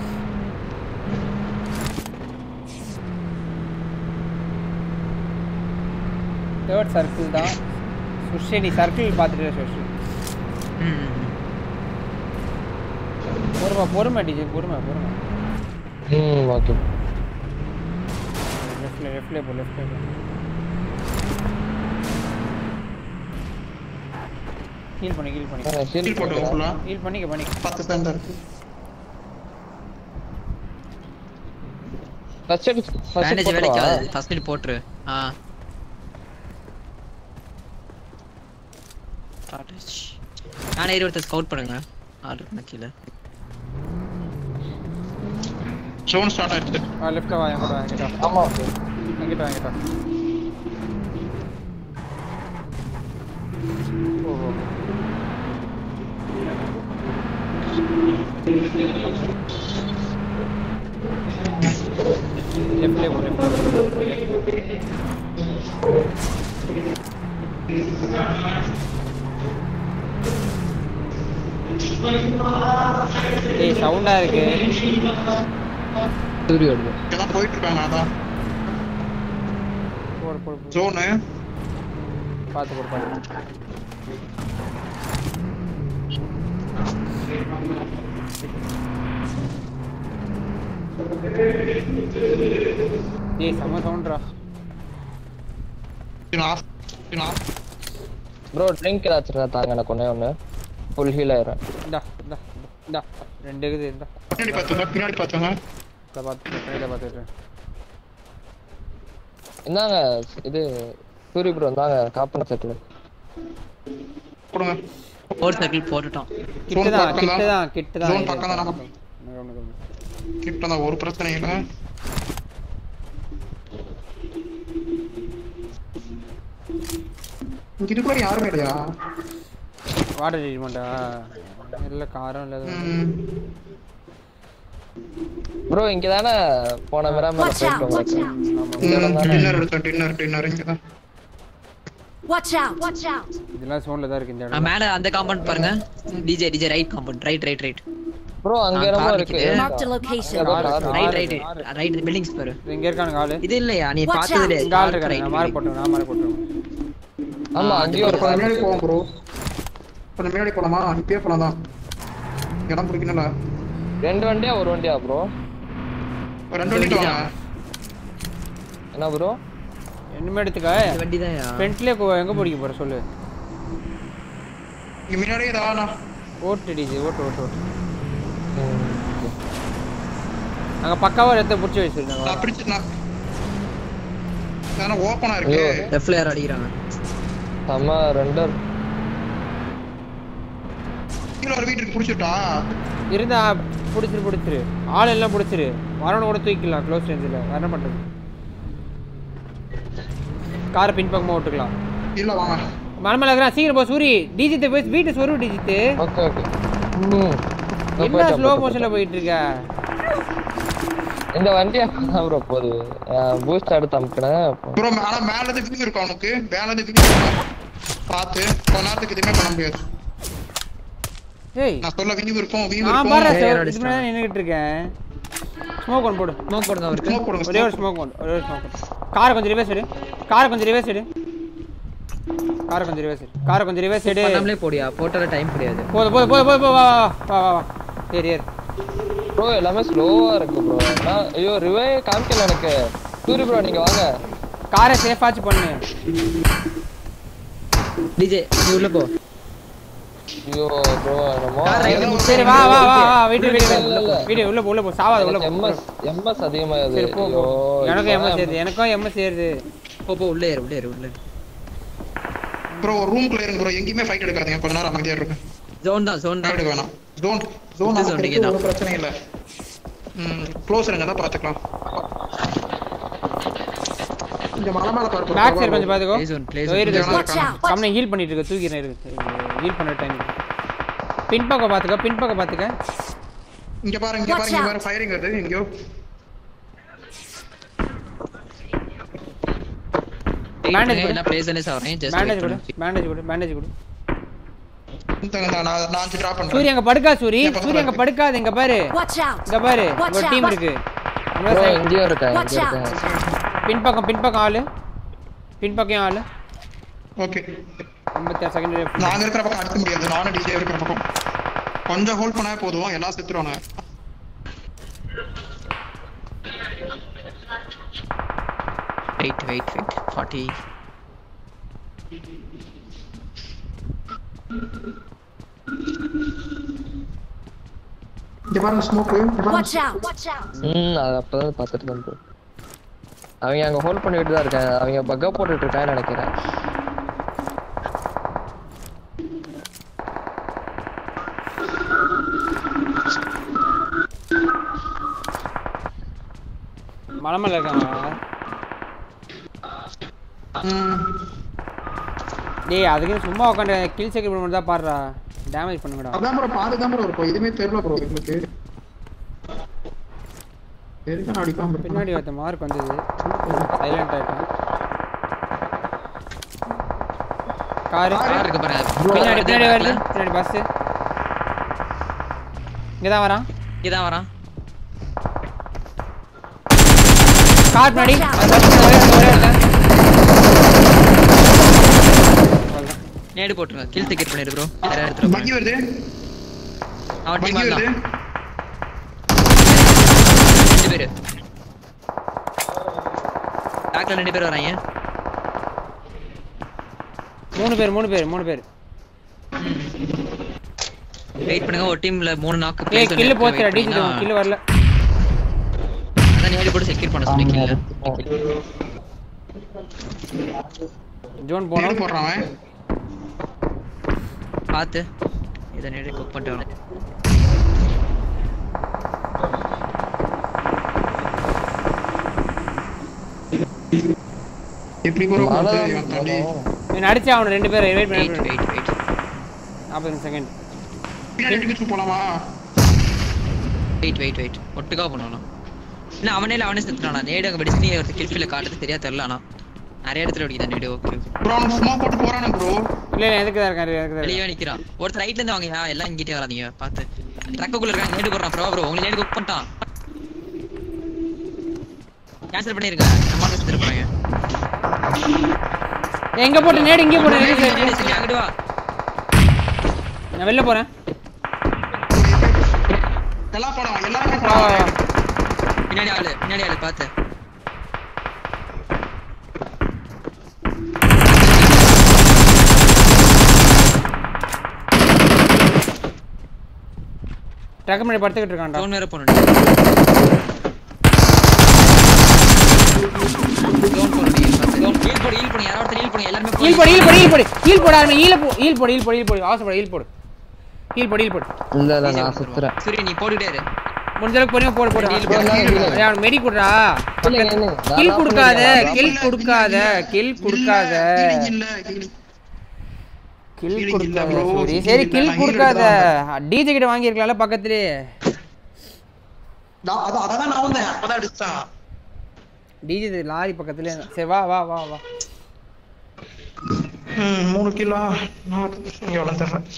தேர்ட் சர்க்கிள் தான் சுஷி நீ சர்க்கிள் பார்த்துட்டு சுஷி ம் பொறுமை பொறுமை டிஜி பொறுமை பொறுமை ம் ஓகே லெஃப்ட்ல லெஃப்ட்ல போ லெஃப்ட்ல போ ஹீல் பண்ணி ஹீல் பண்ணி ஹீல் ஹீல் போட்டு ஃபுல்லா ஹீல் பண்ணிக்க பண்ணிக்க பத்து பேண்ட் இருக்கு first aid first bandage aid வேலைக்கு போட்டுவா ஆகுது ஃபர்ஸ்ட் எய்ட் போட்டுரு ஆ நான் ஏறி ஒருத்தர் ஸ்கவுட் பண்ணுங்க ஆள் இருக்கு கீழே ஜோன் ஸ்டார்ட் ஆயிடுச்சு ஆ லெஃப்ட்ல வா என்கிட்ட வா என்கிட்ட வா ஆமா என்கிட்ட வா என்கிட்ட வா ஓ ஓ லெஃப்ட்ல போ லெஃப்ட்ல ஏய் சவுண்டா இருக்கு சூரியோட இங்கதான் போயிட்டு இருக்காங்க அதான் போடு போடு போடு ஜோனு பார்த்து போடு பார்த்து ஏய் செம்ம சவுண்ட்ரா ஆஃப் ஆஃப் ப்ரோ ட்ரிங்க் ஏதாச்சும் இருந்தா தாங்க எனக்கு ஒண்ணே ஒன்று ஃபுல் ஹீல் ஆயிரும் இந்தா இந்தா இந்தா ரெண்டு இருக்குது இந்தா பின்னாடி பார்த்துங்க பின்னாடி பார்த்துங்க இதை பார்த்து இதை பார்த்துட்டு இந்தாங்க இது சூரி ப்ரோ இந்தாங்க காப்பன செட்டில் கொடுங்க ஃபோர் சர்க்கிள் போட்டுட்டோம் கிட்ட தான் பக்கம் கிட்ட தான். தான் கிட்ட தான் Zone இது. பக்கம் தான் நம்ம. ஒண்ணு, ஒண்ணு, ஒண்ணு. கிட்ட தான் ஒரு பிரச்சனை இல்லை இங்க இதுக்குள்ள யாருமே இல்லையா வாட்டர் ட்ரீட்மெண்ட்டா இல்ல காரம் இல்ல எதுவும் இல்ல. ம். ப்ரோ இங்க தானே போன மேரா மேல Watch out, போயிட்டு watch உங்களுக்கு out. இங்க ம், தானே டின்னர் எடுத்தோம் டின்னர் டின்னர் இங்க தான் Watch out. Watch out. இதெல்லாம் சோன்ல தான் இருக்கு இந்த நான் இடம் மேல அந்த காம்பவுண்ட் பாருங்க DJ DJ right compound right right right bro அங்க ஆ, என்னமோ car இருக்கு நிக்குது. Marked a location. ஏதோ Car, car car. Right right right buildings பாரு இங்க இருக்கானுங்க ஆளு இது இல்லையா நீ Watch பார்த்தது out. இல்லையா இங்க ஆள் இருக்காங்க நான் மார்க் போட்டுருவேன் நான் மார்க் போட்டுருவேன் ஆமா ஆ, அங்கேயும் ஒரு கொஞ்சம் car முன்னாடி இருக்கு. போவோம் ப்ரோ கொஞ்சம் முன்னாடி போலாமா இப்பயே போலாம் தான் இடம் பிடிக்கணும்ல ரெண்டு வண்டியா ஒரு வண்டியா ப்ரோ ஒரு ரெண்டு வண்டிட்டு வாங்க என்ன ப்ரோ என்னமே எடுத்துக்க இந்த வண்டி தான் ஃப்ரண்ட்லயே எங்க பிடிக்க போற சொல்லு இங்க முன்னாடியே தான் ஓட்டு டிஜி ஓட்டு ஓட்டு ஓட்டு அங்க பக்காவா ரத்த புடிச்சு நான் வச்சிருந்தாங்க பிடிச்சு நான் ஏன்னா ஓப்பனா இருக்கு லெஃப்ட்ல யாரும் அடிக்கிறாங்க செம்ம ரெண்டர் கீழே ஒரு வீட்டுக்கு பிடிச்சிட்டா இருந்தா புடிச்சிரு புடிச்சிரு ஆள் எல்லாம் புடிச்சிரு வரவன கூட தூக்கிக்கலாம் க்ளோஸ் ரேஞ்சில் வேற என்ன பண்றது காரை பின்பக்கமா ஓட்டுக்கலாம் இல்ல வாங்க மலமல இருக்கிறான் சீக்கிரம் போ சூரி டிஜித்து போய் வீட்டு சொரு டிஜித்து ஓகே ஓகே ம் இதோ என்ன போயிட்டேன், ஸ்லோ போயிட்டேன், மோஷன்ல போயிட்டு இருக்க இந்த வண்டி அப்பதான் ப்ரோ போகுது பூஸ்ட் எடுத்து அமுக்கினேன் ப்ரோ ஆனா மேல இருந்து வியூ இருக்கும் அவனுக்கு மேல இருந்து வியூ இருக்கும் பார்த்து கொஞ்ச நேரத்துக்கு எதுவுமே பண்ண முடியாது ஏய் நான் சொல்ல வியூ இருக்கும் வியூ நான் பாரு இருக்கும் யார் இதுக்கு முன்னாடி நின்னுகிட்டு இருக்கேன் ஸ்மோக் ஒன் போடு ஸ்மோக் போடுங்க அவருக்கு ஸ்மோக் போடுங்க ஒரே ஒரு ஸ்மோக் ஒன் ஒரே ஒரு ஸ்மோக் காரை கொஞ்சம் ரிவர்ஸ் எடு காரை கொஞ்சம் ரிவர்ஸ் எடு காரை கொஞ்சம் ரிவர்ஸ் எடு காரை கொஞ்சம் ரிவர்ஸ் எடு பண்ணாமலே போடியா போட்டால டைம் கிடையாது போதும் போதும் போதும் போதும் வா வா வா வா வா ஏறு ஏறு ப்ரோ எல்லாமே ஸ்லோவா இருக்கு ப்ரோ ஐயோ ரிவே காமிக்கல எனக்கு சூரி ப்ரோ நீங்க வாங்க காரை சேஃபாச்சு பண்ணு டிஜே நீ உள்ள போ ஐயோ ப்ரோ என்னமோ Car right ஏதோ சரி வா வா வா வா வீட்டு வீடு இல்ல, இல்ல. வீடு உள்ள போ உள்ள போ சாவாத உள்ள போ எம்எஸ் எம்எஸ் அதிகமாகுது சரி போ போ ஐயோ, எனக்கும் எம்ம இப்பதான் சேருது எனக்கும் எம்ம சேருது போ போ உள்ளே ஏறு உள்ளே ஏறு உள்ளே ப்ரோ ஒரு ரூம் குள்ள இருங்க ப்ரோ எங்கேயுமே ஃபைட் எடுக்காதீங்க கொஞ்ச நேரம் அமைதியா இருக்கு ஜோன் தான் ஜோன் ஃபைட் தான் எடுக்க வேணாம் ஜோன் ஜோன் Zone நமக்கு இங்கே தான். ஒரு பிரச்சனை இல்ல ம் க்ளோஸ் இருங்க தான் பாத்துக்கலாம் இந்த மலை மேல பாரு bro. பேக் சைடு கொஞ்சம் பாத்துக்கோ Play zone, play இதோ zone. இருக்கு Watch out. கம்மியா ஹீல் பண்ணிட்டு இருக்கு தூக்கிறேன் இருக்கு ஹீல் பண்ண டைம் பின்பக்கம் பாத்துக்க பின்பக்கம் பாத்துக்க இங்க பாருங்க இங்க Watch பாருங்க இங்க out. பாரு ஃபயரிங் வருது எங்கயோ Bandage கொடு. எல்லாம் பிளேஸ் தானே சாவறேன் ஜஸ்ட் பேண்டேஜ் கொடு பேண்டேஜ் கொடு பேண்டேஜ் கொடு இந்த நான் நான் நான் அஞ்சு டிராப் சூரி பண்றேன் அங்க படுக்கா சூரி என் பக்கத்துல சூரி அங்க இருக்கு. படுக்காது இங்க பாரு Watch out. இங்க பாரு Watch ஒரு out. டீம் இருக்கு நம்ம ப்ரோ side- இங்கேயும் இருக்கேன் Watch இங்கே out. இருக்கேன் பின்பக்கம் பின்பக்கம் ஆளு பின்பக்கம் ஆளு ஓகே ஐம்பத்தி செகண்ட் நாங்க இருக்கிற பக்கம் அடிக்க முடியாது நானும் டிஜே இருக்கிற பக்கம் கொஞ்சம் ஹோல்ட் பண்ணா போதும் எல்லாம் செத்துருவாங்க வெயிட் வெயிட் வெயிட் 40 இங்க பாருங்க smoke Watch out. Watch out. ம் அது அப்பதான் பார்த்துட்டு தான் ப்ரோ அவங்க அங்க ஹோல்ட் பண்ணிட்டு தான் இருக்காங்க அவங்க பக்கா போட்டுட்டு இருக்கான்னு நினைக்கிறேன் மலை மேல இருக்காங்க டேய் அதுக்கு சும்மா உட்காந்து கில் செக்யூர் மட்டும் தான் பாடுறா டேமேஜ் பண்ணுங்கடா அதான் ப்ரோ பாது தான் ப்ரோ இருக்கும் எதுவுமே தெரியல ப்ரோ எங்களுக்கு எதுக்கு அடிக்காம இருக்கு பின்னாடி ஒருத்த மார்க் வந்தது சைலண்ட் ஆயிட்டான் காரு கார் இருக்கு பாருங்க பின்னாடி பின்னாடி வருது பின்னாடி பஸ் இங்க தான் வரான் இதான் வரான் கார் பின்னாடி அது bus ஒரே ஒருத்தன், ஒரே ஒருத்தன். நேடு போட்டுருங்க கில் டிக்கெட் பண்ணிரு ப்ரோ வேற எடுத்துட்டு பக்கி போங்க. வருது அவன் டீம் பக்கி வருது வரலாம் ரெண்டு பேரு பேக்ல ரெண்டு பேர் வராங்க மூணு பேர் மூணு பேர் மூணு பேர் வெயிட் பண்ணுங்க ஒரு டீம்ல மூணு நாக்கு ஏய் place கில்லு வந்து போச்சுடா wait டிஜி பண்ணீங்கன்னா, கில்லு வரல அதான் நேடு போட்டு செக்யூர் பண்ண சொன்னீங்க ஜோன் நேடு போனோம் போடுறான் அவன் பார்த்து இதை நேடு குக் பண்ணிட்டு வரணும் எப்படி கூட மழை போகுது இவன் தள்ளி நான் அடிச்சு அவனை ரெண்டு பேர் வெயிட் வெயிட் பண்ணி வெயிட் வெயிட் நாற்பது செகண்ட் பின்னாடி டிக்கெட் போலாமா வெயிட் வெயிட் வெயிட் ஒட்டுக்கா பண்ணணும் இல்ல அவனே இல்ல அவனே செத்துட்டானா நேடு அங்க வெடிச்சு ஒரு கில்ஃபில காட்டுறது தெரியா தெரியல ஆனா நிறைய இடத்துல வெடிக்குதா நேடு ஓகே ஓகே ப்ரோ அவன் ஸ்மோக் போட்டு போறானே ப்ரோ இல்ல இல்ல எதுக்கு தான் இருக்காரு எதுக்கு தான் இருக்காரு. வெளியே நிக்கிறான் ஒருத்தர் ரைட்ல இருந்து வாங்கயா எல்லாம் இங்கிட்டே வராதீங்க பாத்து ட்ரக்குக்குள்ள இருக்காங்க நேடு போடுறான் ப்ரோ ப்ரோ உங்களுக்கு நேடு குக் பண்ணிட்டான் கேன்சல் பண்ணிருங்க நம்ம செத்துட்டு போறாங்க ஏய், எங்க போட்டு நேடு இங்கே போட்டு நேடு, நேடு நேடு, சரி. சரி, அங்கிட்டு வா நான் வெளில போறேன் எல்லாம் போலாம் எல்லாருமே வா, வா, போலாம் வா. பின்னாடி ஆளு பின்னாடி ஆளு பாத்து ட்ரக் பண்ணி படுத்துக்கிட்டு இருக்கான்டா டவுன் வேற போகணும் டவுன் போகணும் டவுன் ஹீல் போடு ஹீல் போடு யாரோ ஒருத்தர் ஹீல் போடு எல்லாருமே ஹீல் போடு ஹீல் போடு ஹீல் போடு ஹீல் போடு ஆரம்பி ஹீல் போ ஹீல் போடு ஹீல் போடு ஹீல் போடு அவசரப்படு ஹீல் போடு ஹீல் போடு ஹீல் போடு இல்ல இல்ல நான் சுத்துறேன் சூரிய நீ போட்டுட்டே இரு முடிஞ்ச அளவுக்கு பொறுமையா போடு போடு Heal போடு, heal போடு. ஏய், அவன் மெடி குடுறா இல்லைங்க, இல்லைங்க. நான் கில் drop கொடுக்காத பண்ணிருக்கேன். கில் கொடுக்காத கில் கொடுக்காத healing இல்ல healing. கில் healing இல்ல கொடுக்காத bro, சரி healing சரி இல்ல, கில் நான் heal கொடுக்காத எடுத்துதான் டிஜே கிட்ட வாங்கியிருக்கலாம்ல பக்கத்துலயே நான் அதான் அதான் நான் வந்தேன் அப்பதான் அடிச்சான் டிஜே லாரி பக்கத்துலயே இருந்தான். சரி வா வா வா வா ம், மூணு கிலோ நான் இங்க வளர்ந்துடுறேன்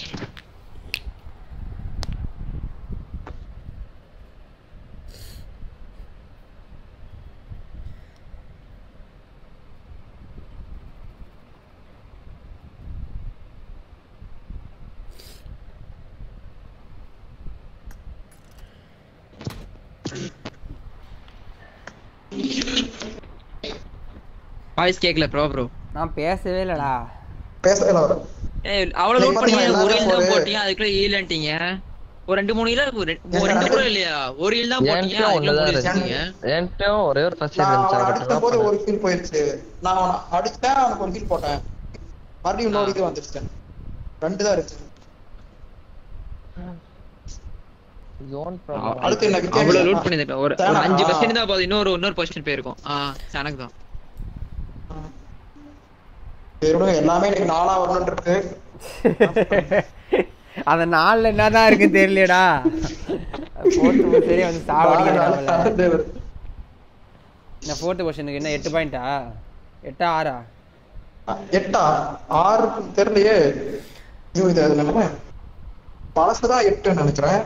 வாய்ஸ் கேக்கல ப்ரோ ப்ரோ நான் பேசவே இல்லடா பேசவே வர ஏய் அவ்வளவு நீங்க லோட் பண்ணீங்க பாத்தீங்களா, ஒரு எல்லாரும் ஹீல் தான் ஒரு- போட்டீங்க அதுக்குள்ள ஹீல்ன்ட்டீங்க ஒரு ரெண்டு மூணு ஹீல் ஒரு ரெண்டு ஒரு ரெண்டு கூட இல்லையா ஒரு ஹீல் தான் போட்டீங்க என்கிட்டயும் அதுக்குள்ள ஒண்ணுதான் மூணு இருந்துச்சு வச்சிருக்கீங்க என்கிட்டயும் ஒரே ஒரு ஃபர்ஸ்ட் நான் இருந்துச்சு அவனை அதை அடிச்ச மட்டும் போது தான் ஒரு கில் போயிருச்சு நான் அவனை அடிச்சேன் அவனுக்கு ஒரு கில் போட்டேன் மறுபடியும் இன்னொரு இது வந்துருச்சு ரெண்டு தான் இருக்கு ஜோன் அடுத்து என்ன வித்தியாசம்? அவ்வளவு லூட் பண்ணிருக்கேன் ஒரு ஒரு தானா? அஞ்சு பர்சன்ட் தான் போதும் இன்னொரு இன்னொரு பொசிஷன் போயிருக்கும் ஆ எனக்கு தான் சரி விடுங்க, எல்லாமே எனக்கு நாளா வரணும்னு இருக்கு அந்த நாள்ல என்னதான் இருக்கு தெரியலடா போட்டு சரி வந்து சாவடிக்கிறான் தேவர். இந்த ஃபோர்த்து கொஸ்டினுக்கு என்ன எட்டு பாயிண்டா எட்டா ஆறா எட்டா ஆறு தெரியலையே ஐயோ இது அது நம்ம பழசுதான் எட்டுன்னு நினைக்கிறேன்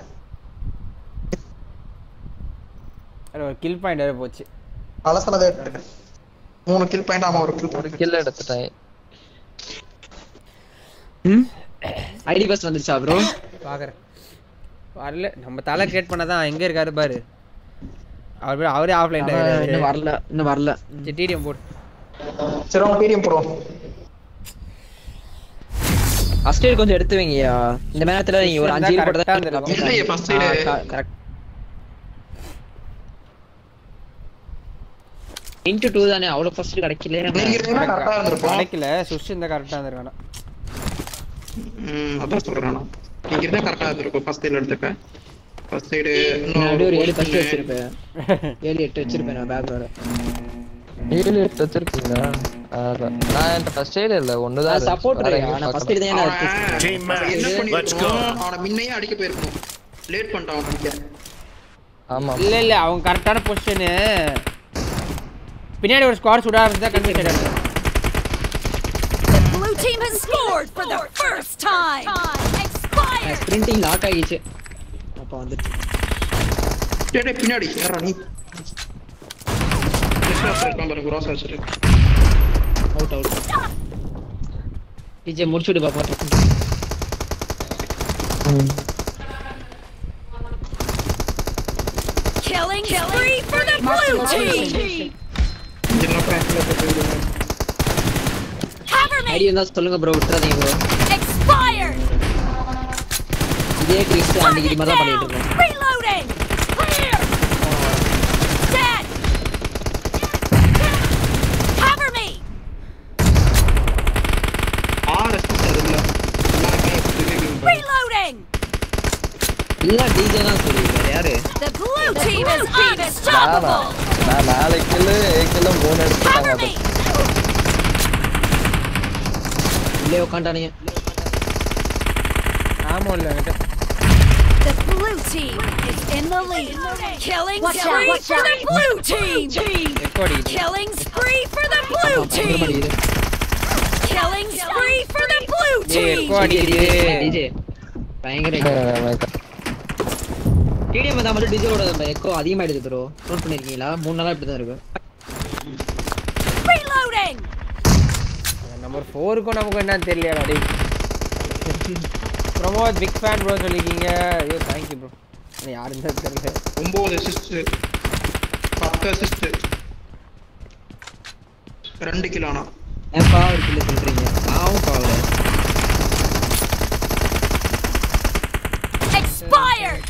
அதுல ஒரு கில் பாயிண்ட் வேற போச்சு பழசுலதான் எட்டு மூணு கில் பாயிண்ட் ஆமா ஒரு கில் பாயிண்ட் கில் எடுத்துட்டேன் ஐடி பஸ் வந்துருச்சா ப்ரோ பாக்குறேன் வரல நம்ம தலை கிரியேட் பண்ணதான் எங்க இருக்காரு பாரு அவர் போய் அவரே ஆஃப்லைன் இன்னும் வரல இன்னும் வரல டிடிஎம் போடு சரி அவங்க பீடியம் போடுவோம் ஃபர்ஸ்ட் எய்ட் கொஞ்சம் எடுத்து வைங்கயா இந்த நேரத்துல நீங்க ஒரு அஞ்சு correct ஆ போட்டு இருந்திருக்கும். இல்லையே, first aid. Correct into two தானே அவ்வளவு ஃபர்ஸ்ட் கிடைக்கல நீங்க இருந்தா கரெக்டா இருந்திருப்போம் கிடைக்கல சுஷ் இந்த கரெக்டா இருந்திருக்கானா ம், அதான் சொல்றேன் நான். நீங்க இருந்தா கரெக்டா இருந்திருக்கும் ஃபர்ஸ்ட் சைடு எடுத்துக்க ஃபர்ஸ்ட் சைடு நான் அப்படியே ஒரு ஏழு ஃபர்ஸ்ட் வச்சிருப்பேன் ஏழு எட்டு வச்சிருப்பேன் நான் பேக்கோட ஏழு எட்டு வச்சிருக்கீங்களா அதான். நான் என்கிட்ட ஃபர்ஸ்ட் எய்ட் இல்ல ஒண்ணுதான் இருந்துச்சு. சப்போர்ட் வேற எங்கேயும் நான் ஃபர்ஸ்ட் பார்க்கல. எய்ட் தான் நான் வச்சிருக்கேன் Team match. என்ன Let's பண்ணிருக்கோம் go. அவனை முன்னையே அடிக்க போயிருக்கணும் லேட் பண்ணிட்டான் அவன் அடிக்க ஆமா இல்ல இல்ல அவங்க கரெக்டான பொசிஷனு பின்னாடி ஒரு ஸ்குவாட் சுட ஆரம்பிச்சா கன்ஃபியூஸ் ஆயிடும் Blue team has scored for the first time. Expired. Sprinting lock ஆகிச்சு அப்ப வந்துட்டு டேய் டேய், பின்னாடி யாரா நீ கிறிஸ்டாஸ் இருக்கான் பாருங்க ரோஸ் வச்சிட்டு அவுட் அவுட் டிஜே முடிச்சு விடு பாப்போம் Killing spree for the blue team. இதெல்லாம் prank-ல போட்டு Cover ஐடி me. இருந்தா சொல்லுங்க ப்ரோ விட்டுறாதீங்க ப்ரோ Expired. இதே கிறிஸ் அன்னைக்கு இது Target மாதிரி தான் பண்ணிட்டு down. இருக்கோம் Reloading. Clear. Dead. Cover me. ஆறு assist அதுல. எல்லாருமே delivery பண்ணி. Reloading. இல்ல டிஜே தான் சொல்லி வேற யாரு The blue team is unstoppable. நான் நாலு கிலோ ஏழு கிலோ மூணு எடுத்துட்டாங்க Cover அது me. உள்ளே உட்காண்டானுங்க ஆமா இல்ல என்கிட்ட The blue team is in the lead. Killing spree for the blue team. Echo அடிக்குது Killing spree for the blue team. Killing spree for the blue ஏய் team. எக்கோ அடிக்குது டிஜே பயங்கர டிடிஎம் தான் மட்டும் டிஜேவோட எக்கோ அதிகமாயிடுது ப்ரோ நோட் பண்ணிருக்கீங்களா மூணு நாளா இப்படி தான் இருக்கு Reloading. நம்பர் ஃபோருக்கும் நமக்கு என்னன்னு தெரியல டேய் பிரமோத் பிக் ஃபேன் ப்ரோ சொல்லிருக்கீங்க ஐயோ தேங்க்யூ ப்ரோ யாருன்னு தான் தெரியல ஒன்பது assist. பத்து assist. ரெண்டு கிலோ ஆனா ஏன்பா ஒரு கிலோ சொல்றீங்க ஆவும் பாவல Expired.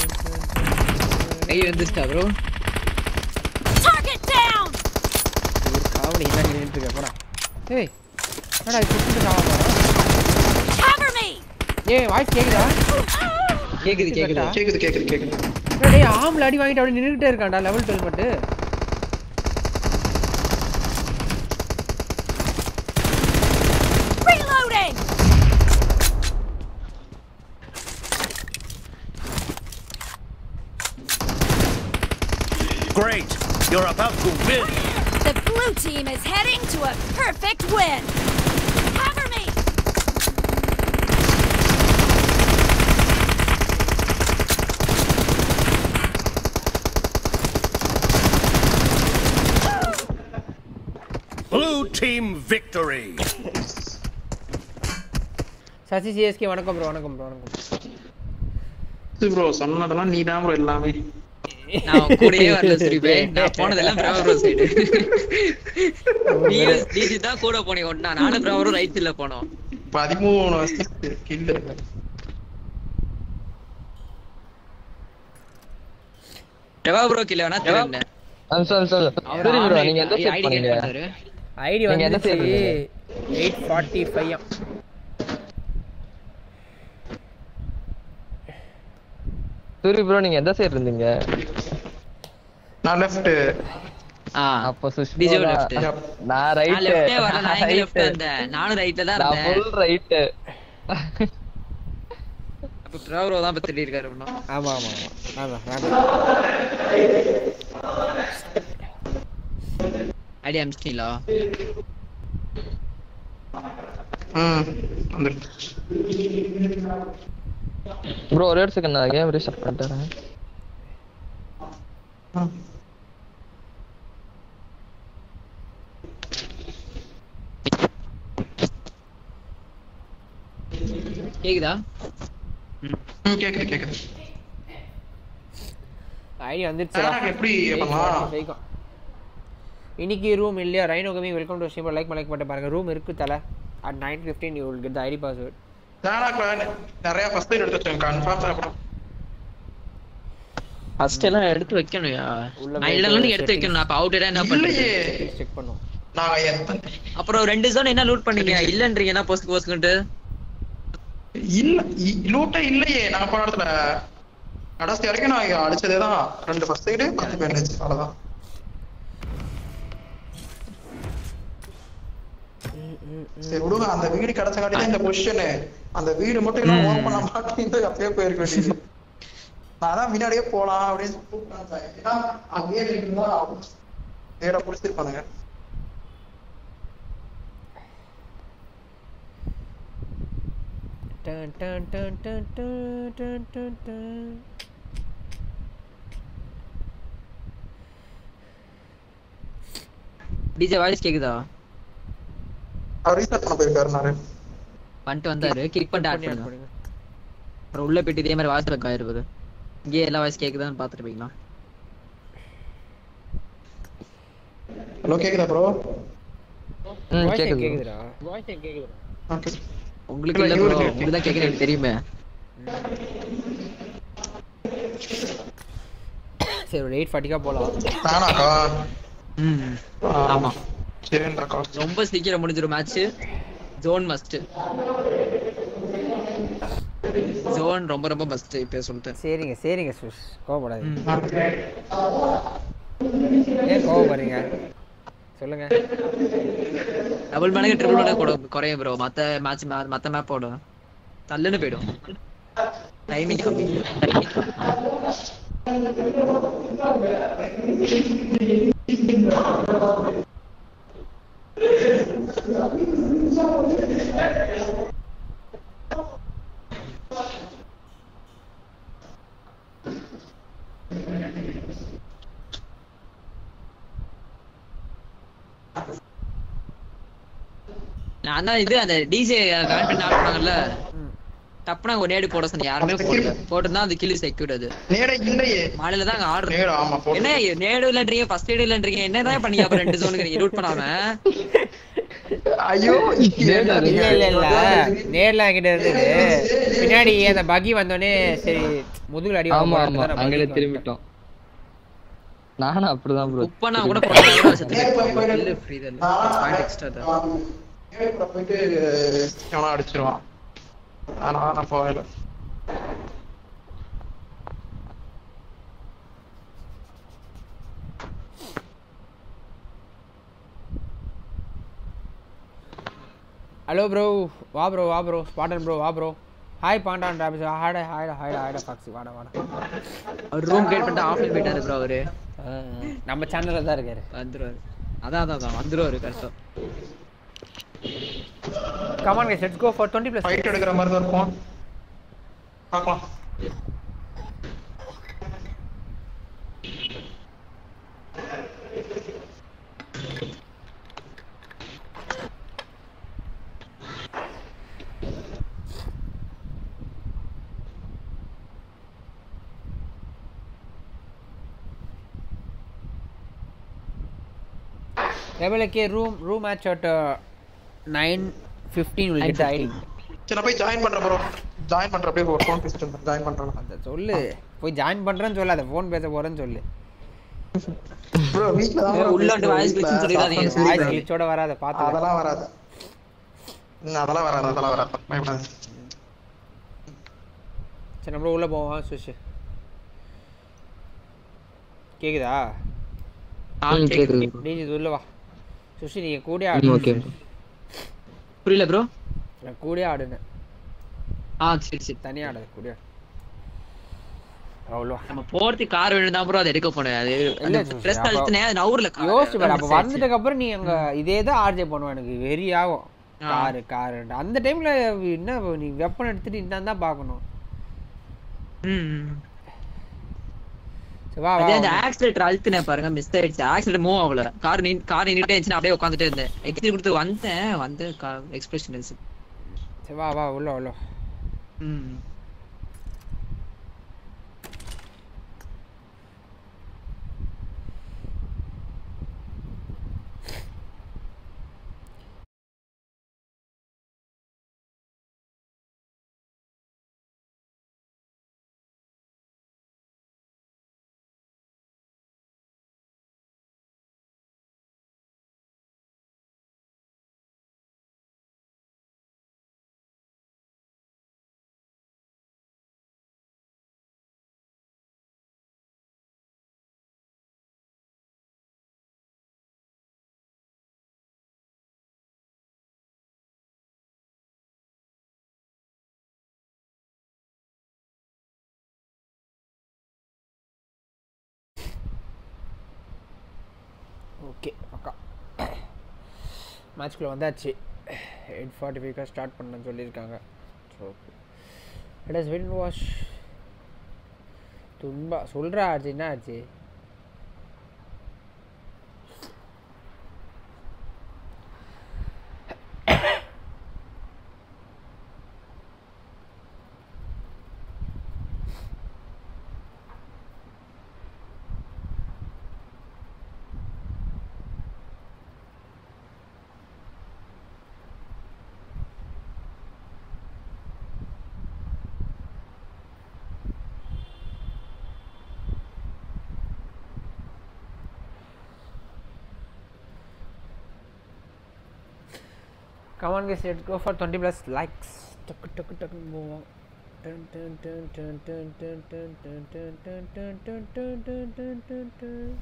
கை வந்துருச்சா ப்ரோ Target down. ஒரு காவடி தான் நின்றுட்டு இருக்க போடா ஏய் என்னடா இது குடுத்துட்டு காவா போறா Cover me. ஏய் வாய்ஸ் கேக்குதா கேக்குது கேக்குது கேக்குது கேக்குது கேக்குது ஏய், டேய் ஆம்ல அடி வாங்கிட்டு அப்படியே நின்னுட்டே இருக்கான்டா லெவல் 12 மட்டும் Reloading. Great! You're about to win! The blue team is heading to a perfect win. Cover me. Blue team victory! Sasi CSK வணக்கம் ப்ரோ வணக்கம் ப்ரோ வணக்கம் ப்ரோ சொன்னதெல்லாம் நீ தான் ப்ரோ எல்லாமே நான் உன் கூடயே வரல சுரிபே நான் போனதெல்லாம் பிரவரோ சைடு நீ டிஜி தான் கூட போனீங்க ஒண்ணா நானும் பிரவரும் ரைட் சைடுல போனோம் பதிமூணு assist kill. பிரவா ப்ரோ கில்ல வேணா தெரியும் சொல்லு சொல்லு அவர் சரி ப்ரோ நீங்க எந்த செட் ஐடி கேட் பண்ணீங்க பண்ணாரு ஐடி நீங்க என்ன வந்துச்சு செய்றீங்க? Eight forty five sorry bro நீங்க எந்த சைடு இருந்தீங்க நான் லெஃப்ட் ஆ அப்போ டிஜே சுஷ்மா லெஃப்ட் நான் நான் ரைட் லெஃப்டே வரல நான் எங்க லெஃப்ட் வந்தேன் நானும் ரைட்ல தான் நான் இருந்தேன் ஃபுல் ரைட் அப்ப பிரவரோ தான் பத்தி இருக்காரு இன்னும் ஆமா ஆமா ஆமா ஆமா ஆமா ஐடி அமிச்சிட்டீங்களா ம் வந்துருச்சு ப்ரோ ஒரே ஒரு செகண்ட் நான் கேம் ரீஸ்டார்ட் பண்ணிட்டேன் ம். கேக்குதா ம் கேக்குது கேக்குது ஐடி வந்துருச்சு ஆனா எப்படி பண்ணலாம் ஜெயிக்கும் இன்னைக்கு ரூம் இல்லையா rhino coming welcome to stream like like பண்ணிட்டு பாருங்க ரூம் இருக்கு தல at nine fifteen you will get the ID password நானா நிறைய ஃபர்ஸ்ட் எடுத்து வச்சேன் கன்ஃபார்ம் சாப்பிடும் ஃபர்ஸ்ட் எல்லாம் எடுத்து வைக்கணும்யா உள்ள நான் போயிட்டு இல்லன்னு எடுத்து settings. வைக்கணும் அப்ப அவுட்டடா என்ன பண்றது இல்லையே செக் பண்ணும் நாங்க எத்தனை அப்புறம் ரெண்டு ஜோன் என்ன லூட் பண்ணீங்க இல்லன்றீங்க என்ன போஸ்ட் போஸ்ட்னுட்டு இல்ல லூட்டே இல்லையே நான் போன இடத்துல கடைசி வரைக்கும் நான் அடிச்சதே தான் ரெண்டு ஃபர்ஸ்ட் சைடு பத்து பேர் இருந்துச்சு அவ்வளவுதான் சரி விடுங்க அந்த வீடு கிடைச்சங்காட்டி தான் இந்த பொசிஷனு அந்த வீடு மட்டும் இன்னும் ஓன் பண்ண மாட்டேங்குது அப்பயே போயிருக்க வேண்டியது நான் தான் முன்னாடியே போலாம் அப்படின்னு சொல்லி கூப்பிட்டேன் ஏன்னா அங்கேயே இருந்தா தேட பிடிச்சிருப்பானுங்க done done done done done done done done DJ voice கேக்குதா அவர் ரீசெட் பண்ண போயிருக்காரு நாரு பண்ணிட்டு வந்தாரு கிளிக் பண்ணிட்டு ஆட் பண்ணி add பண்ணுங்க பண்ணுங்க. அப்புறம் உள்ள போயிட்டு இதே மாதிரி வாய்ஸ் ரெக் ஆயிருப்பது இங்கே எல்லா வாய்ஸ் கேக்குதான்னு பாத்துட்டு போய்க்கலாம் ஹலோ கேக்குதா ப்ரோ ம் Voice எனக்கு கேக்குது கேக்குதுடா ஓகே உங்களுக்கு இல்ல, இல்ல ப்ரோ இவருக்கு உங்களுக்கு தான் கேக்குது எனக்கு தெரியுமே சரி ஒரு எயிட் ஃபார்ட்டிக்கா போலாம் நானாக்கா ம் ஆ, ஆமா சரின்றாக்கா ரொம்ப சீக்கிரம் முடிஞ்சிரும் மேட்ச் ஜோன் மஸ்ட் ஜோன் ரொம்ப ரொம்ப மஸ்ட் இப்ப சொல்லிட்டேன் சரிங்க சரிங்க சுஷ் கோவப்படாதீங்க ம். ஏன் கோவப்படுறீங்க சொல்லுங்க டபுள் மடங்கு ட்ரிபிள் மடங்கு கூட குறையும் ப்ரோ மத்த மேட்ச் மத்த மேப்போட தள்ளுன்னு போயிடும் டைமிங் கம்மி நான் தான் இது அந்த டிஜே கனெக்ட் பண்ணி ஆட் பண்ணாங்கல்ல டப்புனா ஒரு நேடு போட சொன்னேன் யாருமே போடல போட்டுதான் அது கில்லு செக்யூர்ட் அது நேட இல்லையே மாலையில தான் அங்க ஆர்டர் நேட ஆமா போட்டு என்ன நேடு இல்லன்றீங்க ஃபர்ஸ்ட் எய்ட் இல்லன்றீங்க என்னதான் பண்ணீங்க அப்புறம் ரெண்டு ஜோனுக்கு நீங்க ரூட் பண்ணாம ஐயோ இல்ல இல்ல இல்ல நேர்ல என்கிட்ட இருந்தது பின்னாடி அந்த பகி வந்தோடனே சரி முதுகுல அடி ஆமா வாங்க ஆமா போறேன்னு நான் அங்கே buggy திரும்பிட்டோம் நானும் அப்படிதான் ப்ரோ உப்பனா கூட கில்லு ஃப்ரீ தான் பாயிண்ட் எக்ஸ்ட்ரா தான் நேட போயிட்டு எவனா அடிச்சிருவான் ஆனா நான் போகல ஹலோ ப்ரோ வா ப்ரோ வா ப்ரோ ஸ்பாட்டன் ப்ரோ வா ப்ரோ ஹாய் பாண்டான் ராபிஸ் ஹாய்டா ஹாய்டா ஹாய்டா ஹாய்டா ஃபாக்ஸி வாடா வாடா அவர் ரூம் கிரியேட் பண்ணிட்டு ஆஃப்லைன் போயிட்டாரு ப்ரோ அவரு ஆ, ஆ. நம்ம சேனல்ல தான் இருக்காரு வந்துருவாரு அதான் அதான் அதான் வந்துருவாரு கரெக்டா come on guys let's go for 20 plus fight எடுக்கிற மாதிரி தான் இருக்கும் பார்க்கலாம் ரெபலுக்கு room room match at 9:15 will get ID சரி நான் போய் ஜாயின் பண்றேன் ப்ரோ ஜாயின் பண்றேன் அப்படியே ஒரு ஃபோன் பேசிட்டு இருந்தேன் ஜாயின் பண்றேன் அத சொல்லு போய் ஜாயின் பண்றேன்னு சொல்லாத ஃபோன் பேச போறேன்னு சொல்லு ப்ரோ வீட்ல தான் bro உள்ள வந்து பேசுறேன், voice வீட்ல. glitch சொல்லிடாதீங்க. சாப்பிட்டு வாய்ஸ் இருக்கேன். கிளிச்சோட வராத பாத்து அதெல்லாம் வராது ம், அதெல்லாம் வராது அதெல்லாம் வராது பயப்படாது சரி நம்மள உள்ள போவோம் சுஷ் கேக்குதா ம் கேக்குது டிஜி உள்ள வா சுஷி நீங்க கூட ம் ஆடு ஓகே புரியல ப்ரோ நான் கூட ஆடுனேன் ஆ சரி சரி தனியா ஆடாது கூட அவ்வளோ நம்ம போறதுக்கு கார் வேணும் தான் ப்ரோ அதை எடுக்க போனேன் அது இல்ல அந்த சுஷி, ப்ரெஸ் அப்ப- அழுத்தினேன் அது நவுர்ல car. யோசிச்சு பாரு அதான் அப்ப miss ஆயிடுச்சு. வந்ததுக்கு அப்புறம் நீ அங்க இதே தான் ஆர்ஜே பண்ணுவ எனக்கு வெறி ஆகும் ஆ. காரு காரு அந்த டைம்ல என்ன நீ வெப்பன் எடுத்துட்டு இன்னான் தான் பார்க்கணும் ம், ம். சரி, வா அதே அந்த வா ஆக்சிலேட்டர் அழுத்தினேன் பாருங்க மிஸ் ஆயிடுச்சு ஆக்சிலேட்டர் மூவ் ஆகல கார் நீ கார் நின்னுட்டே இருந்துச்சு நான் அப்படியே உட்காந்துட்டே இருந்தேன் எக்ஸிட் கொடுத்து வந்தேன் வந்து எக்ஸ்பிரஷன் இருந்துச்சு சரி வா வா உள்ள உள்ள ம் ஓகே பக்கா மேட்ச்குள்ளே வந்தாச்சு எயிட் ஃபார்ட்டி ஃபைவ்க்காக ஸ்டார்ட் பண்ண சொல்லியிருக்காங்க so it is win wash துன்பா சொல்கிறா ஆச்சு என்ன ஆச்சு Come on, guys, let's go for 20 plus likes. Tuk, tuk, tuk, move on. Dun, dun, dun, dun, dun, dun, dun, dun, dun, dun, dun, dun, dun, dun, dun, dun, dun.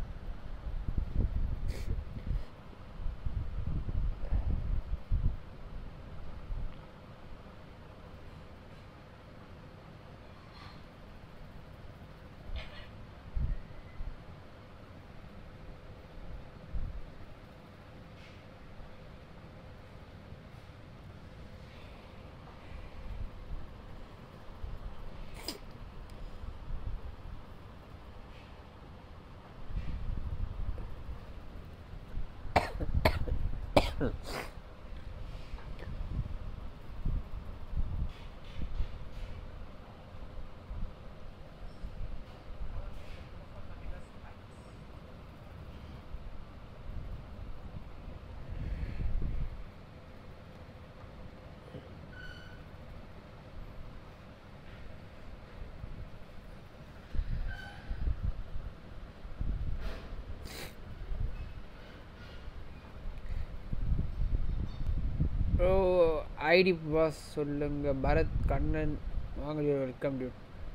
Bro ID pass சொல்லுங்க பரத் கண்ணன் வாங்க welcome dude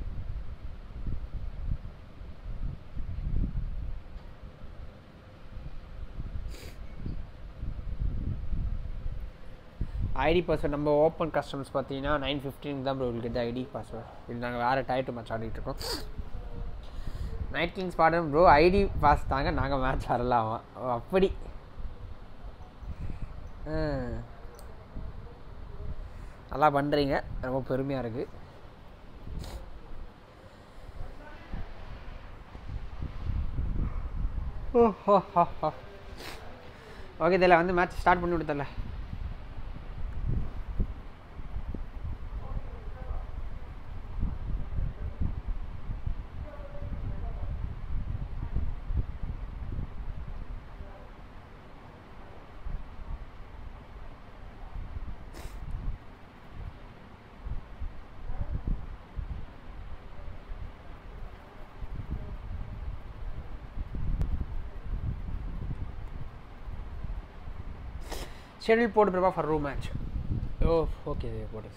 ID password நம்ம open customers பார்த்தீங்கன்னா nine fifteen தான் bro உங்களுக்கு ID password இது நாங்கள் வேறு tight match ஆடிட்டு இருக்கோம் நைட் கிங்ஸ் பாடம் ப்ரோ ஐடி பாஸ் தாங்க நாங்கள் மேட்ச் வரலாம் ஓ, அப்படி ஆ. நல்லா பண்ணுறீங்க ரொம்ப பெருமையாக இருக்குது ஓகே இதில் வந்து மேட்ச் ஸ்டார்ட் பண்ணி விடுதல ஷெடியூல் போட்டு Prabha for room match oh okay போட்டு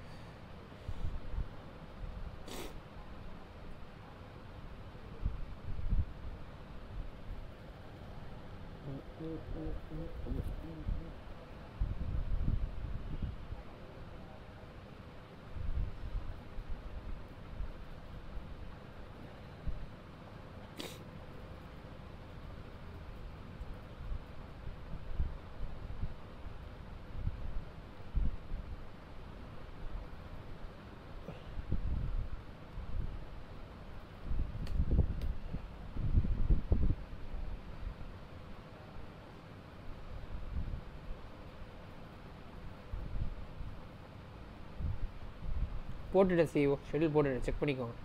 போட்டுட்டு சிஓ ஷெடியூல் போட்டுட்டு செக் பண்ணிக்கோங்க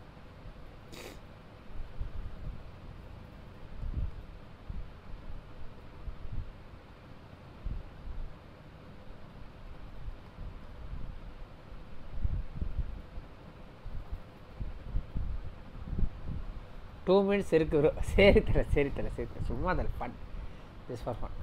டூ மினிட்ஸ் இருக்கு ப்ரோ சரி தர சரி தர சரி தர சும்மா தர fun just for fun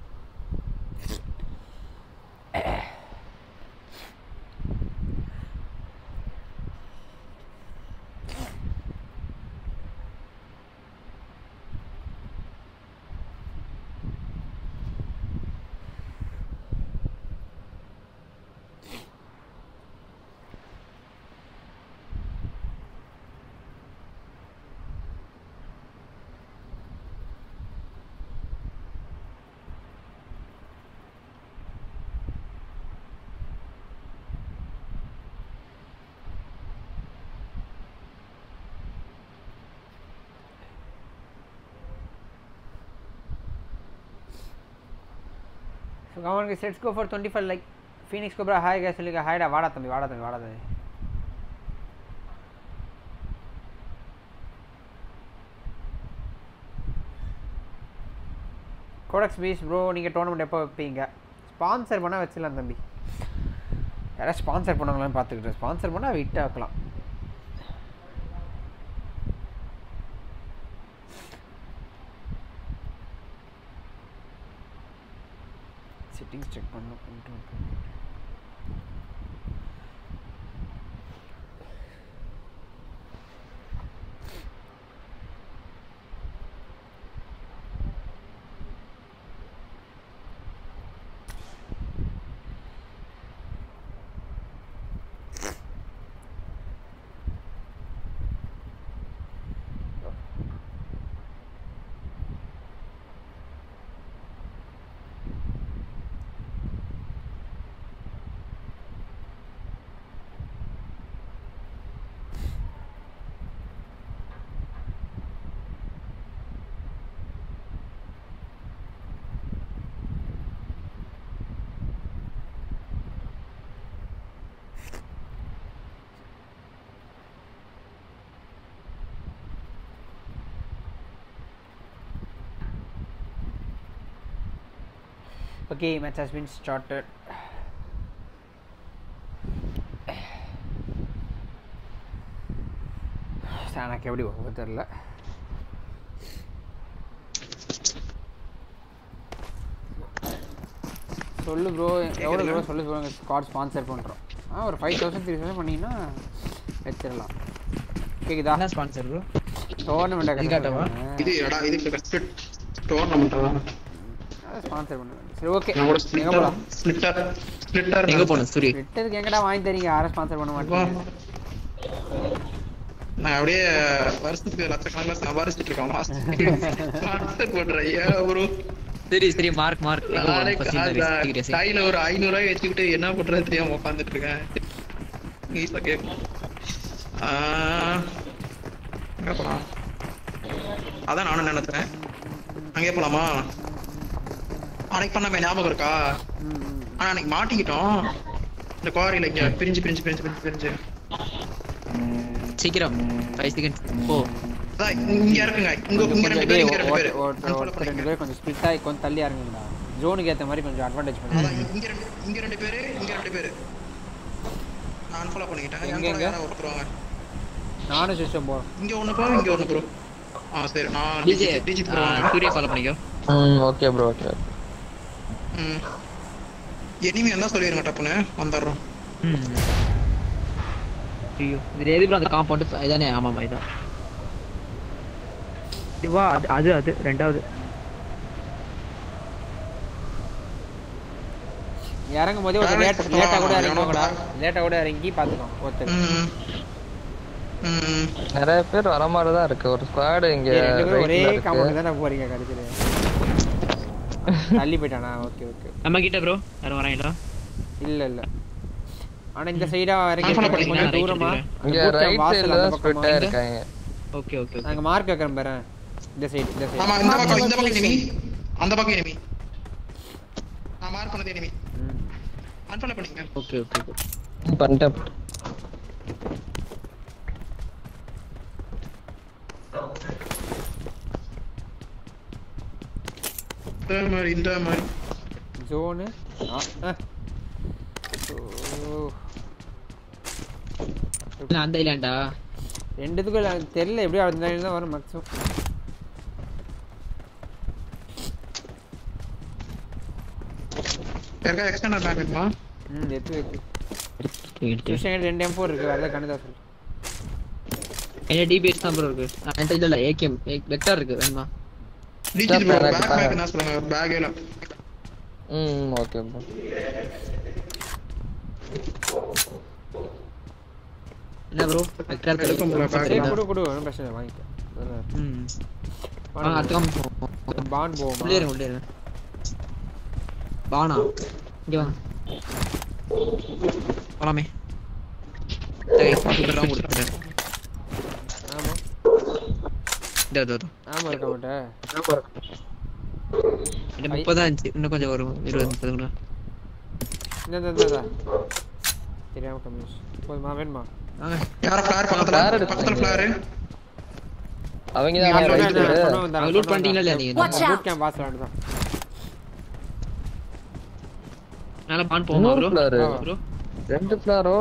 so government sets go for twenty five like phoenix cobra hi கே சொல்லிக்க ஹாய்டா வாடா தம்பி வாடா தம்பி வாடா தம்பி கோடக்ஸ் பீஸ் ப்ரோ நீங்கள் டோர்னமெண்ட் எப்போ வைப்பீங்க ஸ்பான்சர் பண்ணால் வச்சிடலாம் தம்பி யாராவது ஸ்பான்சர் பண்ணாங்களான்னு பார்த்துக்கிட்டு ஸ்பான்சர் பண்ணால் விட்டு ஆக்கலாம் செட்டிங்ஸ் செக் பண்ணணும் Okay, match has been started. சரி, எனக்கு எப்படி வரும் தெரில சொல்லு ப்ரோ எவ்வளோ ப்ரோ சொல்லு ப்ரோ எங்கள் ஸ்குவாட் ஸ்பான்சர் பண்ணுறோம் ஆ ஒரு ஃபைவ் தௌசண்ட் த்ரீ தௌசண்ட் பண்ணிங்கன்னா வச்சிடலாம் கேக்குதா என்ன ஸ்பான்சர் ப்ரோ டோர்னமெண்ட் காட்டவா? இது எடா இது டோர்னமெண்ட் ஸ்பான்சர் பண்ணுங்க சரி ஓகே நான் கூட எங்கே போகலாம் ஸ்பிளிட்டர் ஸ்பிளிட்டர் எங்க போகணும் சூரி விட்டதுக்கு எங்கடா வாங்கி தரீங்க யாரும் ஸ்பான்சர் பண்ண மாட்டேங்க நான் அப்படியே வருஷத்துக்கு லட்சக்கணக்கில் சம்பாரிச்சிட்டு இருக்கேன் மாஸ்டர் போடுறேன் ஏன் ப்ரோ சரி சரி மார்க் மார்க் எங்க போகணும் ஃபர்ஸ்ட் இந்த race கையில ஒரு ஐநூறு ரூபாய் வச்சுக்கிட்டு என்ன பண்றது தெரியாம உட்காந்துட்டு இருக்கேன் ஈஸா கேட்கும் எங்க போலாம் அதான் நானும் நினைச்சேன் அங்கே போலாமா அன்னைக்கு பண்ணாம ஞாபகம் இருக்கா ஆனா அன்னைக்கு மாட்டிக்கிட்டோம் இந்த குவாரியில இங்க பிரிஞ்சு பிரிஞ்சு பிரிஞ்சு பிரிஞ்சு பிரிஞ்சு சீக்கிரம் 5 செகண்ட்ஸ் போ அதான் இங்க இருக்குங்க இங்க இங்க ரெண்டு பேர் இங்க ரெண்டு பேர் Unfollow ரெண்டு பண்ணிக்கங்க. பேர் கொஞ்சம் ஸ்பிட் ஆகி கொஞ்சம் தள்ளி இறங்குங்கடா ஜோனுக்கு ஏற்ற மாதிரி கொஞ்சம் அட்வான்டேஜ் அதான் பண்ணுங்க இங்க ரெண்டு இங்க ரெண்டு பேரு இங்க ரெண்டு பேரு நான் அன்ஃபாலோ பண்ணிக்கிட்டேன் எங்க, எங்க எங்க? யாரோ ஒருத்தருவாங்க நானும் சிஸ்டம் போகிறோம் இங்க ஒண்ணு ப்ரோ இங்க ஒண்ணு ப்ரோ ஆ சரி நான் DJ digit digit bro Surya follow பண்ணிக்கோ ம் ஓகே ப்ரோ ஓகே ம் எனிமி இருந்தா சொல்லிருங்க டப்புன்னு வந்துடுறோம் ம் ஐயோ இது எது ப்ரோ அந்த காம்பவுண்ட் இதானே ஆமாமா இதான் இதுவா அது அது அது ரெண்டாவது இறங்கும் போதே ஒரு Travis லேட் பக்கம் லேட்டாக கூட வா, இறங்கிக்கோங்கடா எவனோ லேட்டாக கூட இறங்கி பார்த்துக்கோம் ஒருத்தர் ம் ம் நிறைய பேர் வர மாதிரி தான் இருக்கு ஒரு ஸ்குவாடு இங்க ஏய், ரெண்டு பேரும் ஒரே rightல இருக்கு. காம்பவுண்ட் தானே போறீங்க கடைசியில் தள்ளி போயிட்டானா ஓகே ஓகே நம்ம கிட்ட ப்ரோ யாரும் வராங்களா இல்ல இல்ல ஆனா இந்த சைடா இறங்கி Unfollow கொஞ்சம் பண்ணிக்கலாம், right தூரமா இங்க அந்த boot camp ரைட் வாசல் சைடுல அந்த தான் ஸ்பிளிட் பக்கமா இருக்காங்க ஓகே ஓகே நாங்க மார்க் வைக்கிறோம் பாரு இந்த சைடு இந்த சைடு ஆமா இந்த பக்கம் இந்த பக்கம் எனிமி அந்த பக்கம் எனிமி நான் மார்க் பண்ணது எனிமி அன்ஃபாலோ பண்ணிக்கங்க ஓகே ஓகே பண்ணிட்டேன் இந்த மாதிரி இந்த மாதிரி ஜோனு அந்த ஐலாண்டா ரெண்டுத்துக்கும் இல்ல, எனக்கு தெரியல எப்படியும் அந்த line தான் வரும் மேக்ஸிமம் யாருக்கா எக்ஸ்டெண்டர் பேக் இருக்குமா ம் எடுத்து எடுத்து எடுத்து டியூஷன் ரெண்டு எம் ஃபோர் இருக்கு வரத கண்டுதா சொல்லு என்ன டிபிஎஸ் தான் ப்ரோ இருக்கு ஆ, என்கிட்ட இல்ல இல்ல ஏகேஎம் வெக்டார் இருக்கு வேணுமா digit Stop bag bag, bag bag. என்ன சொல்லுங்க பேக் எல்லாம் ம் ஓகே ப்ரோ என்ன ப்ரோ வெக்டார் எடுக்க முடியல, bag சரி எல்லாம். கொடு கொடு ஒன்றும் பிரச்சனை இல்லை, வாங்கிக்க ம் வாங்க அடுத்த காம் போவோம் பாண்ட் போவோமா உள்ளே இருங்க உள்ளே இருங்க பானா இங்க வாங்க போலாமே டேய், சூப்பர் round கொடுத்துட்டேன். ஆமா இதோ, இதோ, இதோ. ஆமா இருக்க மாட்டேன் என்கிட்ட முப்பதா இருந்துச்சு இன்னும் கொஞ்சம் வரும் இருபது முப்பது கூட இந்த இந்த இந்த, இந்த தெரியாம கம்மி போதுமா வேணுமா வாங்க யாரோ ஃபிளார் Flare பக்கத்துல எடுத்து பக்கத்துல வைங்க. ஃபிளார் அவங்க நான் தான் சொன்னேன், ரைட் நான் சொன்னேன் வந்தேன், அவங்க நான் loot சொன்னேன் பண்ணிட்டீங்களா இல்லையா வந்தேன். நீங்க? Watch boot out! camp பாஸ் விளையாண்டு தான் மேல பான் போமா இன்னொரு ப்ரோ ஃபிளாரு ஆ. ப்ரோ ரெண்டு ஃபிளாரோ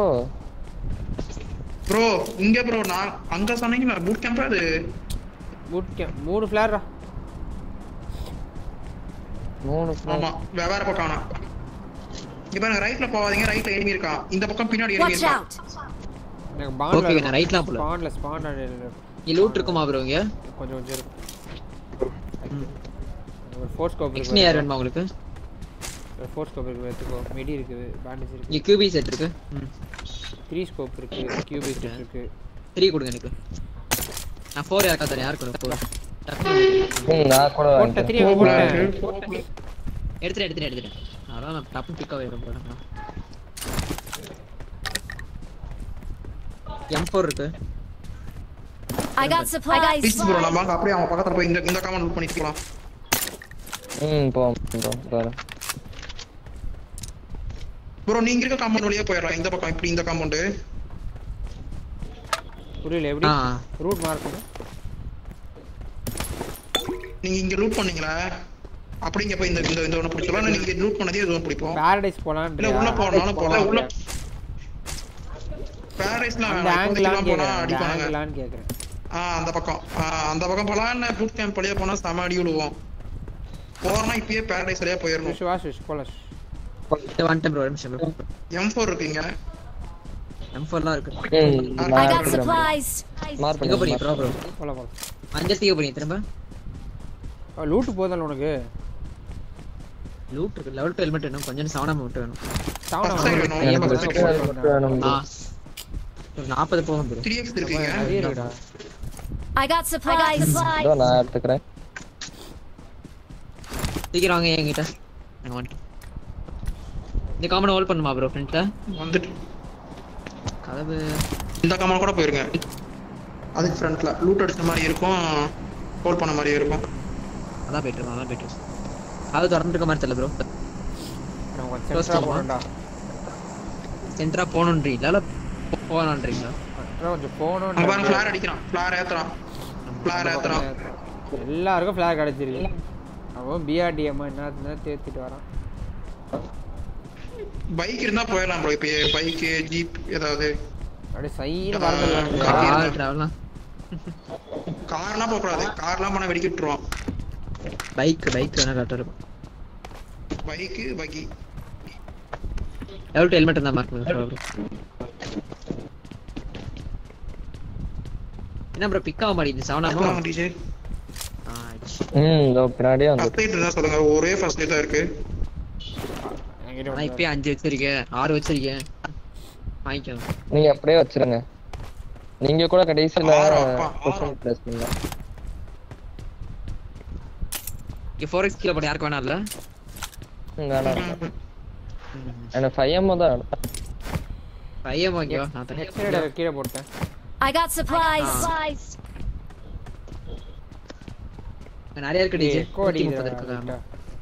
ப்ரோ இங்க ப்ரோ நான் அங்க சொன்னீங்க பூட் கேம்ப் அது பூட் கேம்ப் மூணு ஃபிளாரா மூணு ஆமா வே- வேற பக்கம் ஆனா இப்ப எனக்கு ரைட்ல போகாதீங்க ரைட்ல எனிமி இருக்கான் இந்த பக்கம் பின்னாடி எனிமி Watch இருக்கான் out! எனக்கு Okay, பாண்ட்ல நான் ரைட்லாம் போல. ஸ்பான்ல ஸ்பான் இங்க லூட் இருக்குமா ப்ரோ இங்க கொஞ்சம் கொஞ்சம் இருக்கும் ஒரு ஃபோர்ஸ் ஸ்கோப் எக்ஸ்னி ஏர் இருக்கு வேணுமா உங்களுக்கு ஒரு ஃபோர்ஸ் ஸ்கோப் இருக்கு எடுத்துக்கோ மிடி இருக்குது பேண்டேஜ் இருக்கு இங்க கியூபி செட் இருக்கு த்ரீ ஸ்கோப் இருக்கு கியூபிக் செட் இருக்கு த்ரீ கொடுங்க எனக்கு நான் ஃபோர் யாருக்கா தரேன் யாருக்கு ஃபோர் ம், நான் கூட போட்ட வாங்கிக்கிறேன் த்ரீ போட்டேன் எடுத்துட்டு எடுத்துட்டு எடுத்துட்டு அதான் நான் டப்பு பிக் ஆகிடும் போறேன் எம் ஃபோர் இருக்கு I got supplies. Please bro நம்ம வாங்க அப்படியே அவங்க பக்கத்துல போய் இந்த இந்த காமன் லூட் பண்ணிக்கலாம் ம் போவோம் போவோம் வரேன் ப்ரோ நீங்க இருக்க காம்பவுண்ட் வழியா போயிடலாம் இந்த பக்கம் இப்படி இந்த காம்பவுண்ட் புரியல எப்படி ஆ ரூட் மார்க் பண்ணு நீங்க இங்க லூட் பண்ணீங்களா அப்படி இங்க போய் இந்த இந்த இந்த ஒண்ணு பிடிச்சலாம் நீங்க லூட் பண்ணதே இது ஒண்ணு பிடிப்போம் பாரடைஸ் இல்ல போலான் உள்ள போனாலும் போலாம் உள்ள பாரடைஸ்ல அந்த ஆங்கிளான்னு போனா கேக்குறேன் அந்த அடிப்பாங்க ஆங்கிளான்னு கேக்குறேன் ஆ அந்த பக்கம் ஆ, அந்த பக்கம் போலாம் பூட் கேம்ப் வழியா போனா செம அடி விழுவோம் போறோம்னா இப்பயே பாரடைஸ் வழியா போயிடணும் சுஷ் வா சுஷ் போலாம் சுஷ். வந்துட்டேன் ப்ரோ ஒரு நிமிஷம் எம் ஃபோர் இருக்குங்க எம் ஃபோர்லாம் இருக்கு ம் I நான் got எடுத்துக்கிறேன் supplies. மார்க் எங்க போறீங்க பண்ணி ப்ரோ ப்ரோ போலாம் போலாம் அஞ்சத்துக்கு போறீங்க திரும்ப லூட்டு போதல் உனக்கு லூட் இருக்கு லெவல் டூ ஹெல்மெட் வேணும் கொஞ்சம் சவனா மட்டும் வேணும் சாவணம் First side வேணும். எனக்கு first ஒரு side சிக்கன் வேணும் ஆ ஒரு நாற்பது போகும் ப்ரோ த்ரீ எக்ஸ் இருக்கீங்க நிறைய இருக்குடா I got supplies. இதோ நான் எடுத்துக்கிறேன் சீக்கிரம் வாங்க என்கிட்ட நாங்க வந்துட்டோம் இந்த காமனை ஹோல்ட் பண்ணுமா ப்ரோ ஃப்ரண்ட்ல வந்துட்டு கதவு இந்த காமன் கூட போயிருங்க அதுக்கு ஃப்ரண்ட்ல லூட் அடிச்ச மாதிரி இருக்கும் ஹோல்ட் பண்ண மாதிரி இருக்கும் அதான் போயிட்டு இருக்கோம் அதான் போயிட்டு இருக்கோம் கதவு திறந்துட்டு இருக்க மாதிரி தெரியல ப்ரோ நான் கொஞ்சம் Close சென்டரா பண்ணலாமா? போகணும்டா சென்டரா போகணுன்றீங்களா இல்ல போகணுன்றீங்களா அப்புறம் கொஞ்சம் போகணும் அங்க பாருங்க ஃபிளார் அடிக்கிறான் ஃபிளார் ஏத்துறான் ஃபிளார் ஏத்துறான் எல்லாருக்கும் ஃபிளாக் கிடைச்சிருக்கு அவன் பிஆர்டிஎம் என்ன தேர்த்திட்டு வரான் பைக் இருந்தா போயிடலாம் ப்ரோ இப்போ பைக் ஜீப் ஏதாவது அப்படியே சைன்னு ஆ, வரது கார். கார் டிராவலாம் கார்லாம் போக கூடாது கார்லாம் பண்ண வெடிக்க விட்டுருவான் பைக் பைக் வேணா கரெக்டாக இருக்கும் பைக் பகி லெவல் டூ ஹெல்மெட் இருந்தா மார்க் பண்ணுங்க ப்ரோ என்ன ப்ரோ பிக் ஆக மாட்டேங்குது சவனாமா டிஜே ம் இதோ பின்னாடியே வந்து ஃபர்ஸ்ட் எய்ட் இருந்தா சொல்லுங்க ஒரே ஃபர்ஸ்ட் எய்ட் தான் இருக்கு ஆனா இப்பயே அஞ்சு வச்சிருக்கேன் ஆறு வச்சிருக்கேன் வாங்கிக்கோ நீங்க அப்படியே வச்சிருங்க நீங்க கூட கடைசியில ஆறு அப்பா, கொஸ்டின் ஆறு. பிளேஸ் பண்ணுங்க இங்க ஃபோர் எக்ஸ் கீழே போட யாருக்கு வேணாம் இல்ல ம், வேணாம் எனக்கு ஃபைவ் எம் தான் வேணும். பையன் ஓகேவா நான் தனியா நெக்ஸ்ட் சைடு கீழே போட்டேன் I got supplies. இங்க நிறைய இருக்கு டிஜே எக்கோ நூத்தி அடிக்குது முப்பது இருக்கு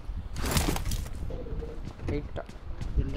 ரைட்டா இல்ல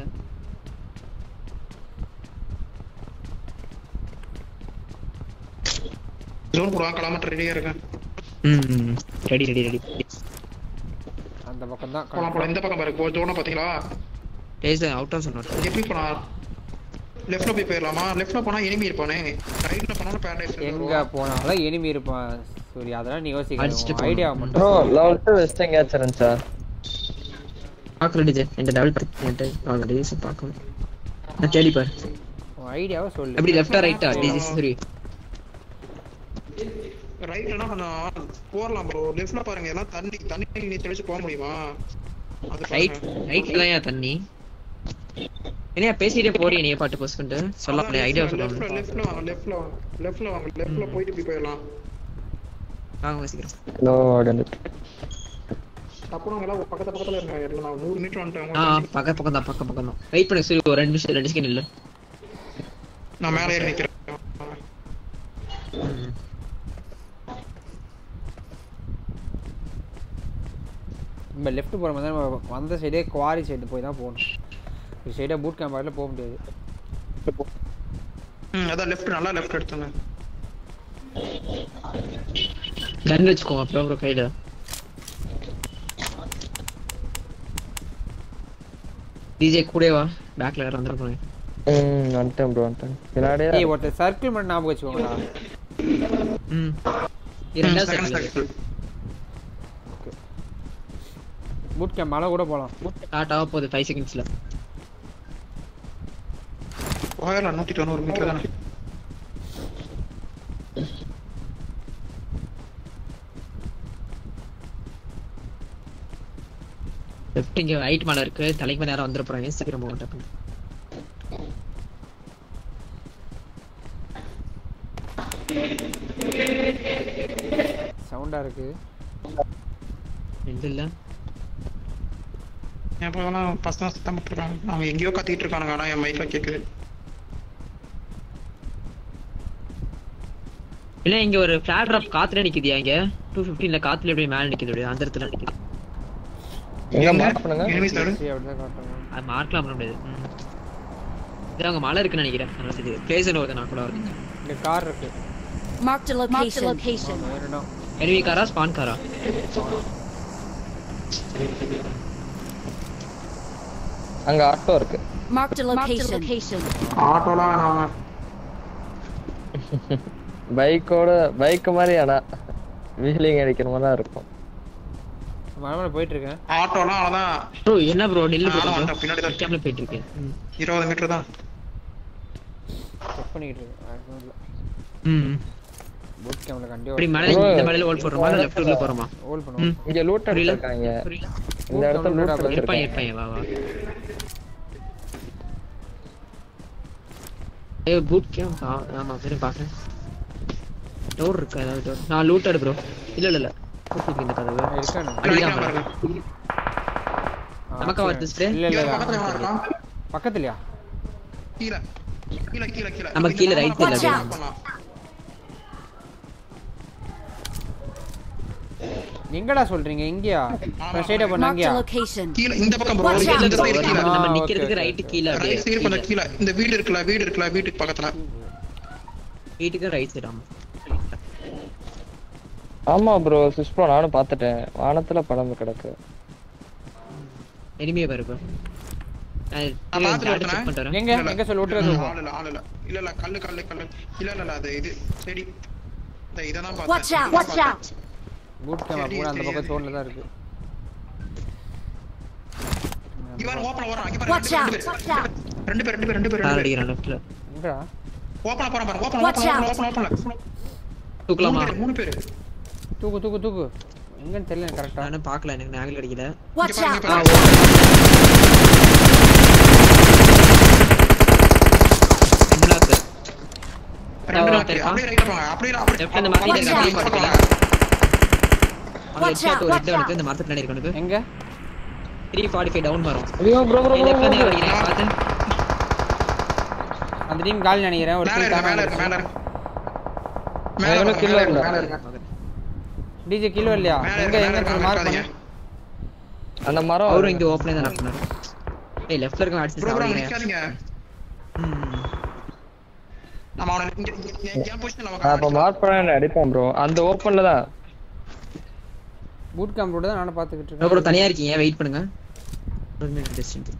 ஜோன் போடுவான் கிளம்பிட்டு ரெடியா இருக்கேன் ம் ரெடி ரெடி ரெடி அந்த பக்கம் தான் போலாம் போலாம் இந்த பக்கம் பாரு போ ஜோனை பாத்தீங்களா டேஸ் அவுட் ஆஃப் சொன்னோம் எப்படி போனா லெஃப்ட்ல போய் போயிடலாமா லெஃப்ட்ல போனா எனிமி இருப்பானே ரைட்ல போனா பேரடைஸ் எங்க போனாலும் எனிமி இருப்பான் சூரி அதெல்லாம் நீ அடிச்சிட்டு யோசிக்க போகணும். ஐடியா மட்டும் ப்ரோ லெவல் டூ வெஸ்ட் எங்கேயாச்சும் இருந்துச்சா பார்க்கல டிஜே இந்த லெவல் பத்தி பார்க்கல டேஸ் பார்க்கணும் நான் தேடி பாரு ஐடியாவை சொல்லு எப்படி லெஃப்டா ரைட்டா டிஜே சரி ரைட்லனா கொஞ்சம் போறலாம் ப்ரோ லெஃப்ட்ல பாருங்க எல்லாம் தண்ணி தண்ணி நீ தெளிச்சு போக முடியுமா அது ரைட் ரைட்ல தான் ஏன் தண்ணி என்னையா பேசிட்டே போறிய நீ பாட்டு போஸ்ட் பண்ணிட்டு சொல்ல முடியாது ஐடியா லெஃப்ட்ல சொல்ல லெஃப்ட்ல வாங்க லெஃப்ட்ல வாங்க லெஃப்ட்ல வாங்க லெஃப்ட்ல போயிட்டு இப்படி போயிடலாம் வாங்க சீக்கிரம் ஹலோ வந்துட்டு அப்புறம் எல்லாம் பக்கத்து பக்கத்துல இருக்காங்க எல்லாம் நான் நூறு மீட்டர் ஆ வந்துட்டேன் பக்க பக்கம் தான் பக்க பக்கம் தான் வெயிட் பண்ணு சரி ஒரு ரெண்டு நிமிஷம் ரெண்டு செகண்ட் இல்ல நான் மேலே ஏறி நிக்கிறேன் நம்ம லெஃப்ட் போகிற மாதிரி நம்ம வந்த சைடே குவாரி சைடு போய் தான் போகணும் ஒரு சைடாக பூட் கேம்ப் வரல போக முடியாது ம் அதான் லெஃப்ட் நல்லா லெஃப்ட் எடுத்துங்க கன் வச்சுக்கோங்க அப்புறம் அப்புறம் கையில டிஜே கூட வா பேக்ல வேற வந்துட போறேன் ம் வந்துட்டேன் ப்ரோ வந்துட்டேன் பின்னாடியே ஏய் ஒருத்தர் சர்க்கிள் மட்டும் ஞாபகம் வச்சுக்கோங்களா ம் இது ரெண்டாவது second circle. Circle boot camp மலை கூட போகலாம் ஸ்டார்ட் ஆக போகுது ஃபைவ் செகண்ட்ஸ்ல போயிடலாம் நூத்தி தொண்ணூறு மீட்டர் தானே லெஃப்ட் இங்க ரைட் மேல இருக்கு தலைக்கு மேல நேரம் வந்துட போறாங்க சீக்கிரம் போக டக்குனு சவுண்டா இருக்கு எந்த இல்ல என் பக்கம் பசங்க சத்தம் போட்டுருக்காங்க அவங்க எங்கேயோ கத்திட்டு இருக்கானுங்க ஆனா என் மைக்ல கேக்குது இல்ல இங்க ஒரு ஃபிளாட் டிராப் காத்துல நிக்குதியா இங்க டூ பிப்டீன்ல காத்துல எப்படி மேல நிக்குது அப்படியே அந்த இடத்துல நிக்குது எங்க மார்க் பண்ணுங்க எனிமி சைடு சரி அப்படிதான் காட்டுறாங்க அது மார்க்லாம் பண்ண முடியாது ம். இது அங்க மலை இருக்குன்னு நினைக்கிறேன் அதனால தெரியுது பிளேஸ்ல வருது நான் கூட வருது இங்க கார் இருக்கு Marked a location. ஆமா, ஏறிடும் எனிவி காரா ஸ்பான் காரா அங்க ஆட்டோ இருக்கு Marked a location. ஆட்டோலாம் வேணாம் பைக்கோட பைக் மாதிரி ஆனா வீலிங் அடிக்கிற மாதிரி தான் இருக்கும் மலை மேல போயிட்டு இருக்கேன் ஆட்டோலாம் அவ்வளவுதான் ப்ரோ என்ன ப்ரோ நில்லு நானும் ப்ரோ வந்தேன், பின்னாடி தான் கேம்ல போயிட்டு இருக்கேன் ம். இருபது மீட்டர் தான் செக் பண்ணிக்கிட்டு இருக்கேன் அதுவும் இல்ல ம் பூட் கேம்ப்ல இப்படி கண்டிப்பா மலையில இந்த மலையில ஓல் போடுறோமா இல்ல லெஃப்ட் உள்ள போறோமா ஹோல் பண்ணுவோம் இங்க லூட் புரியல. அடிச்சிருக்காங்க புரியல இந்த இடத்துல லூட் இருப்பான் அடிச்சிருக்காங்க இருப்பான் வா வா ஏ பூட் கேம் ஆமா சரி பாக்குறேன் டோர் இருக்கா ஏதாவது டோர் நான் லூட் எடு ப்ரோ இல்ல இல்ல இல்ல கூப்பிட்டு இந்த கதவு இருக்கானு அடிக்கலாம் அடிக்கலாம் பாருங்க. பாருங்க. நமக்கா வருது ஸ்ப்ரே இல்ல இல்ல இவன் இல்ல பக்கத்துல எவனா இருக்கான்? பக்கத்துலயா கீழே கீழே கீழே கீழே நம்ம இந்த கீழே பக்கம் right side ல பண்ணலாம், அப்படியே. பண்ணலாம். எங்கடா சொல்றீங்க இங்கயா ஸ்ட்ரைட்டா பண்ண Marked அங்கயா a location. கீழே இந்த பக்கம் bro. Watch out. இந்த side கீழே நம்ம ஆ, நிக்கிறதுக்கு okay, ரைட் கீழ அப்படியே ரைட் சைடு கொஞ்சம் கீழே இந்த வீடு இருக்குல்ல வீடு இருக்குல்ல வீட்டுக்கு பக்கத்துல வீட்டுக்கு ரைட் சைடு ஆமா ஆமா ப்ரோ சிஸ்ப்ரோ நானும் பாத்துட்டேன் வானத்துல படம் கிடக்கு எனிமியே பாரு ப்ரோ நான் பார்த்துட்டு செக் வரேன். பண்ணிட்டு வரேன் எங்க எங்க சொல்லு விட்டுறது இல்ல, இருக்கும் ஆள் இல்ல ஆள் இல்ல இல்ல இல்ல கல்லு கல்லு கல்லு இல்ல இல்ல இல்ல அது இது செடி இந்த இததான் Watch பார்த்தேன் out! Watch out! Boot camp சரி, கூட அந்த சரி. பக்கம் தோன்ல தான் இருக்கு இவன் ஓபன் வரான் இங்க பாரு Watch ரெண்டு out! பேர் Watch out! ரெண்டு பேர் ரெண்டு பேர் ரெண்டு பேர் கார் ரெண்டு பேர் அடிக்கிறான் லெஃப்ட்ல எங்கடா ஓபன் போறான் பாரு open Watch open out. Open open தூக்கலாமா மூணு பேர் மூணு பேர் தூக்கு தூக்கு தூக்கு எங்கன்னு தெரியல கரெக்டா நானும் பார்க்கல எனக்கு நாகல் அடிக்கல Watch இங்க out! பாரு, ஆ இங்க பாரு. எம்லாக் ரெண்டு ஆ, நாக்கு. இருக்கா? அப்படியே ரைட்ல போங்க அப்படியே அப்படியே Left ல இந்த மாதிரி அப்படியே இருக்க, இந்த பக்கம் அப்படியே வாங்க. அவன் Watch லெஃப்ட் out, ஒரு watch ரெட் out. எடுத்து இந்த மரத்து பின்னாடி இருக்கு எங்க த்ரீ ஃபார்ட்டி ஃபைவ் டவுன் வரும் ஐயோ ப்ரோ ப்ரோ லெஃப்ட்ல இருந்து அடிக்கிறேன் பார்த்து அந்த டீம் காலி நினைக்கிறேன் ஒரு மேல டீம் இருக்கு மேல இருக்கு மேல இருக்கு மேல அவனும் இருக்கு, கீழ மேல இருக்கு, இல்ல. மேல இருக்கு டிஜே கிலோ இல்லையா மேல எங்க இருக்கு, மேல எங்க இருக்கு, மார்க் இருக்காதீங்க. பண்ணு அந்த மரம் அவரும் இங்க ஓப்பனே தான் பண்ணாரு ஏய் லெஃப்ட்ல இருக்க அடிச்சு ப்ரோ ப்ரோ சாவடிங்க நிக்காதீங்க ம் நம்ம அவனை இங்க இங்க- இங்க என் பொசிஷன்ல நான் அப்ப அவன் மார்க் பண்ண அடிப்பேன் ப்ரோ அந்த ஓப்பன்ல தான் பூட் கேம்ப் கூட தான் நானும் பார்த்துக்கிட்டு ப்ரோ இருக்கேன் தனியா இருக்கீங்க வெயிட் பண்ணுங்க ஒரு மினிட் டிஸ்டன்ஸ்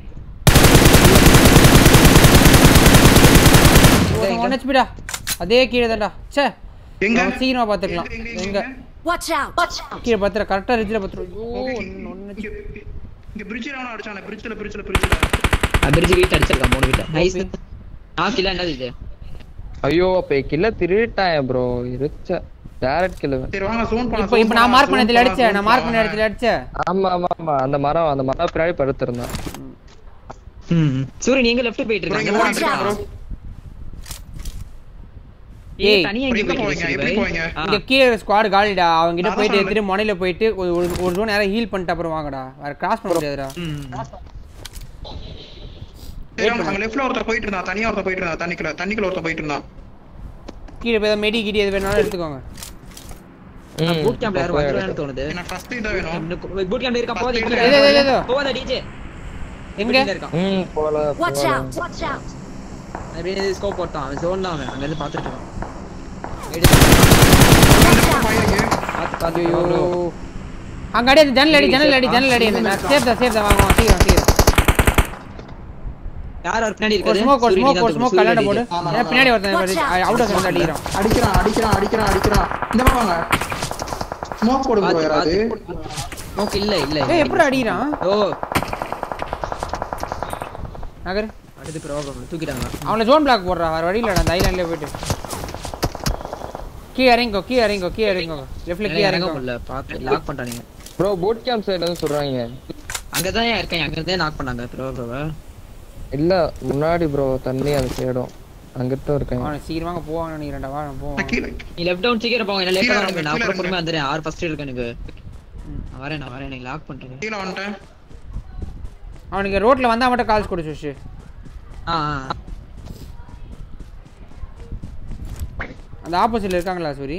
ஒன் ஹெச்பிடா அதே கீழே தான்டா ச்சே எங்க அவன் சீக்கிரமா பார்த்துக்கலாம் எங்க, எங்க, எங்க எங்க? Watch out! Watch out! கீழே பார்த்துற கரெக்டாக ரிஜில் பார்த்துரும் ஐயோ Okay, ஒன்னு ஒன்று இங்க இங்க பிரிட்ஜ்ல அவன அடிச்சானே பிரிட்ஜ்ல பிரிட்ஜ்ல பிரிட்ஜ்ல அபிரிஜி வீட் அடிச்சிருக்கான் மூணு வீட்டை நைஸ் நான் கிலோ என்னது இது ஐயோ அப்ப கில்ல திருட்டான் ப்ரோ இருச்ச டைரக்ட் கில்ல சரி வாங்க ஜோன் போலாம் இப்போ இப்போ நான் மார்க் பண்ண இடத்துல அடிச்சேன் நான் மார்க் பண்ண இடத்துல அடிச்சேன் ஆமா ஆமா ஆமா அந்த மரம் அந்த மரம் பின்னாடி படுத்திருந்தான் ம் சூரியன் எங்க லெஃப்ட் போயிட்டு ப்ரோ இங்க இருக்காங்க ஓடிட்டு இருக்கான் ப்ரோ ஏய் ஏய், தனியா இப்ப எங்க எங்க போயிட்டு போவீங்க? எப்படி போவீங்க? இங்க கீழே ஸ்குவாட் காலிடா அவங்க கிட்ட நான் போயிட்டு தான் எடுத்துட்டு முனையில போயிட்டு ஒரு ஒரு- ஒரு ஜோன் நேரம் ஹீல் பண்ணிட்டு அப்புறம் வாங்கடா வேற கிராஸ் பண்ண முடியாதுடா சரி அவங்க அங்க லெஃப்ட்ல ஒருத்தர் போயிட்டு இருந்தான் தனியா ஒருத்தர் போயிட்டு இருந்தான் தண்ணிக்குள்ள தண்ணிக்குள்ள ஒருத்தர் போயிட்டு இருந்தான் கீழே போய் மெடி கிடி எது வேணாலும் எடுத்துக்கோங்க ம், பூட் கேம்ப்ல யாரும் போய் வந்துருவாங்கன்னு தோணுது எனக்கு ஃபர்ஸ்ட் இதான் வேணும் பூட் கேம்ப்ல இருக்கா போதே First கீழே ஏதோ, ஏதோ, ஏதோ. போவாத டிஜே எங்க இருக்கான் ம் போல Watch போல. out! Watch out! அப்படியே ஸ்கோப் போட்டான் அவன் ஜோன்ல அவன் அங்க இருந்து பாத்துட்டு இருக்கான் பாத்து பாத்து ஐயோ bro. அங்க அடி அந்த ஜன்னல் அடி ஜன்னல் அடி ஜன்னல் அடி சேஃப் தான் சேஃப் தான் வாங்க வாங்க சீக்கிரம் சீக்கிரம் யார் அவர் பின்னாடி ஒரு இருக்காரு ஸ்மோக் ஒரு சூரியன் ஸ்மோக் ஒரு தான் ஸ்மோக் சூரியன் கல்லாண்ட அடிக்குது. போடு ஆமா, ஏன்னா ஆமா. பின்னாடி Watch ஒருத்தன் out. அவுட் ஆஃப் வந்து அடிக்கிறான் அடிக்கிறான் அடிக்கிறான் அடிக்கிறான் அடிக்கிறான் இந்த பக்கம் வாங்க ஸ்மோக் போடுங்க bro பாத்து, யாராவது பாத்து. ஸ்மோக் இல்ல இல்ல ஏய் எப்படி அடிக்கிறான் ஓ நகர் அடுத்து ப்ராப்ளம் தூக்கிட்டாங்க அவனை ஜோன் பிளாக் போடுறான் வேற வழியில் அந்த ஐலாண்ட்லேயே போயிட்டு கீ இறங்கிக்கோ கீ இறங்கிக்கோ கீ இறங்கிக்கோ லெஃப்ட்ல கீ இறங்க இறங்கிக்கோ முடியல பார்த்து லாக் பண்றானுங்க ப்ரோ போட் கேம்ப் சைடுல இருந்து சொல்றாங்க அங்கதான் ஏன் இருக்காங்க அங்க இருந்தே நாக் பண்ணாங்க ப்ரோ ப்ரோவ இல்ல முன்னாடி ப்ரோ தண்ணி அந்த சைடும் அங்கிட்டும் இருக்காங்க அவனை சீக்கிரமாக போவாங்க நினைக்கிறேன்டா வா நான் போவான் நான் கீழே நீ லெஃப்ட் டவுன் சீக்கிரம் போங்க என்ன லேட்டா கீழே வரணும் நான் இறங்கு, அப்புறம் கீழே பொறுமையா வந்துறேன் ஆறு ஃபர்ஸ்ட் இருக்கு எனக்கு நான் வரேன் நான் வரேன் எனக்கு லாக் பண்றேன் கீழே வந்துட்டேன் அவனுக்கு ரோட்ல வந்தா மட்டும் கால்ஸ் கொடு சுஷு ஆ ஆ அந்த ஆப்போசிட்ல இருக்காங்களா சூரி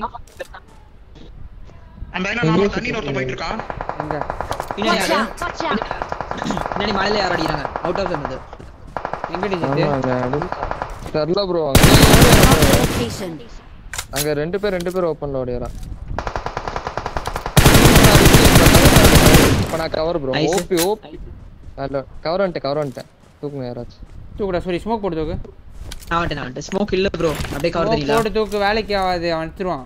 அந்த ஐலாண்ட் நாம தண்ணியில ஒருத்தன் போயிட்டு இருக்கான் எங்க பின்னாடி Watch யாரு? out! Watch out! பின்னாடி மலையில யார் அடிக்கிறாங்க அவுட் ஆஃப் இருந்தது எங்க டிஜிட் ஆமா அங்க அடி- தெரியல ப்ரோ Marked a location. அங்க ரெண்டு பேர் ரெண்டு பேர் ஓப்பன்ல ஓடியறான் இப்ப நான் கவர் ப்ரோ Nice. ஓபி ஓப் அல்ல கவர் வந்துட்டேன் கவர் வந்துட்டேன் தூக்குங்க யாராச்சும் தூக்குடா சூரி ஸ்மோக் போட்டு தூக்கு நான் வந்துட்டேன் நான் வந்துட்டேன் ஸ்மோக் இல்ல ப்ரோ அப்படியே கவர் Smoke தெரியல போட்டு தூக்கு வேலைக்கு ஆகாது அவன் எடுத்துருவான்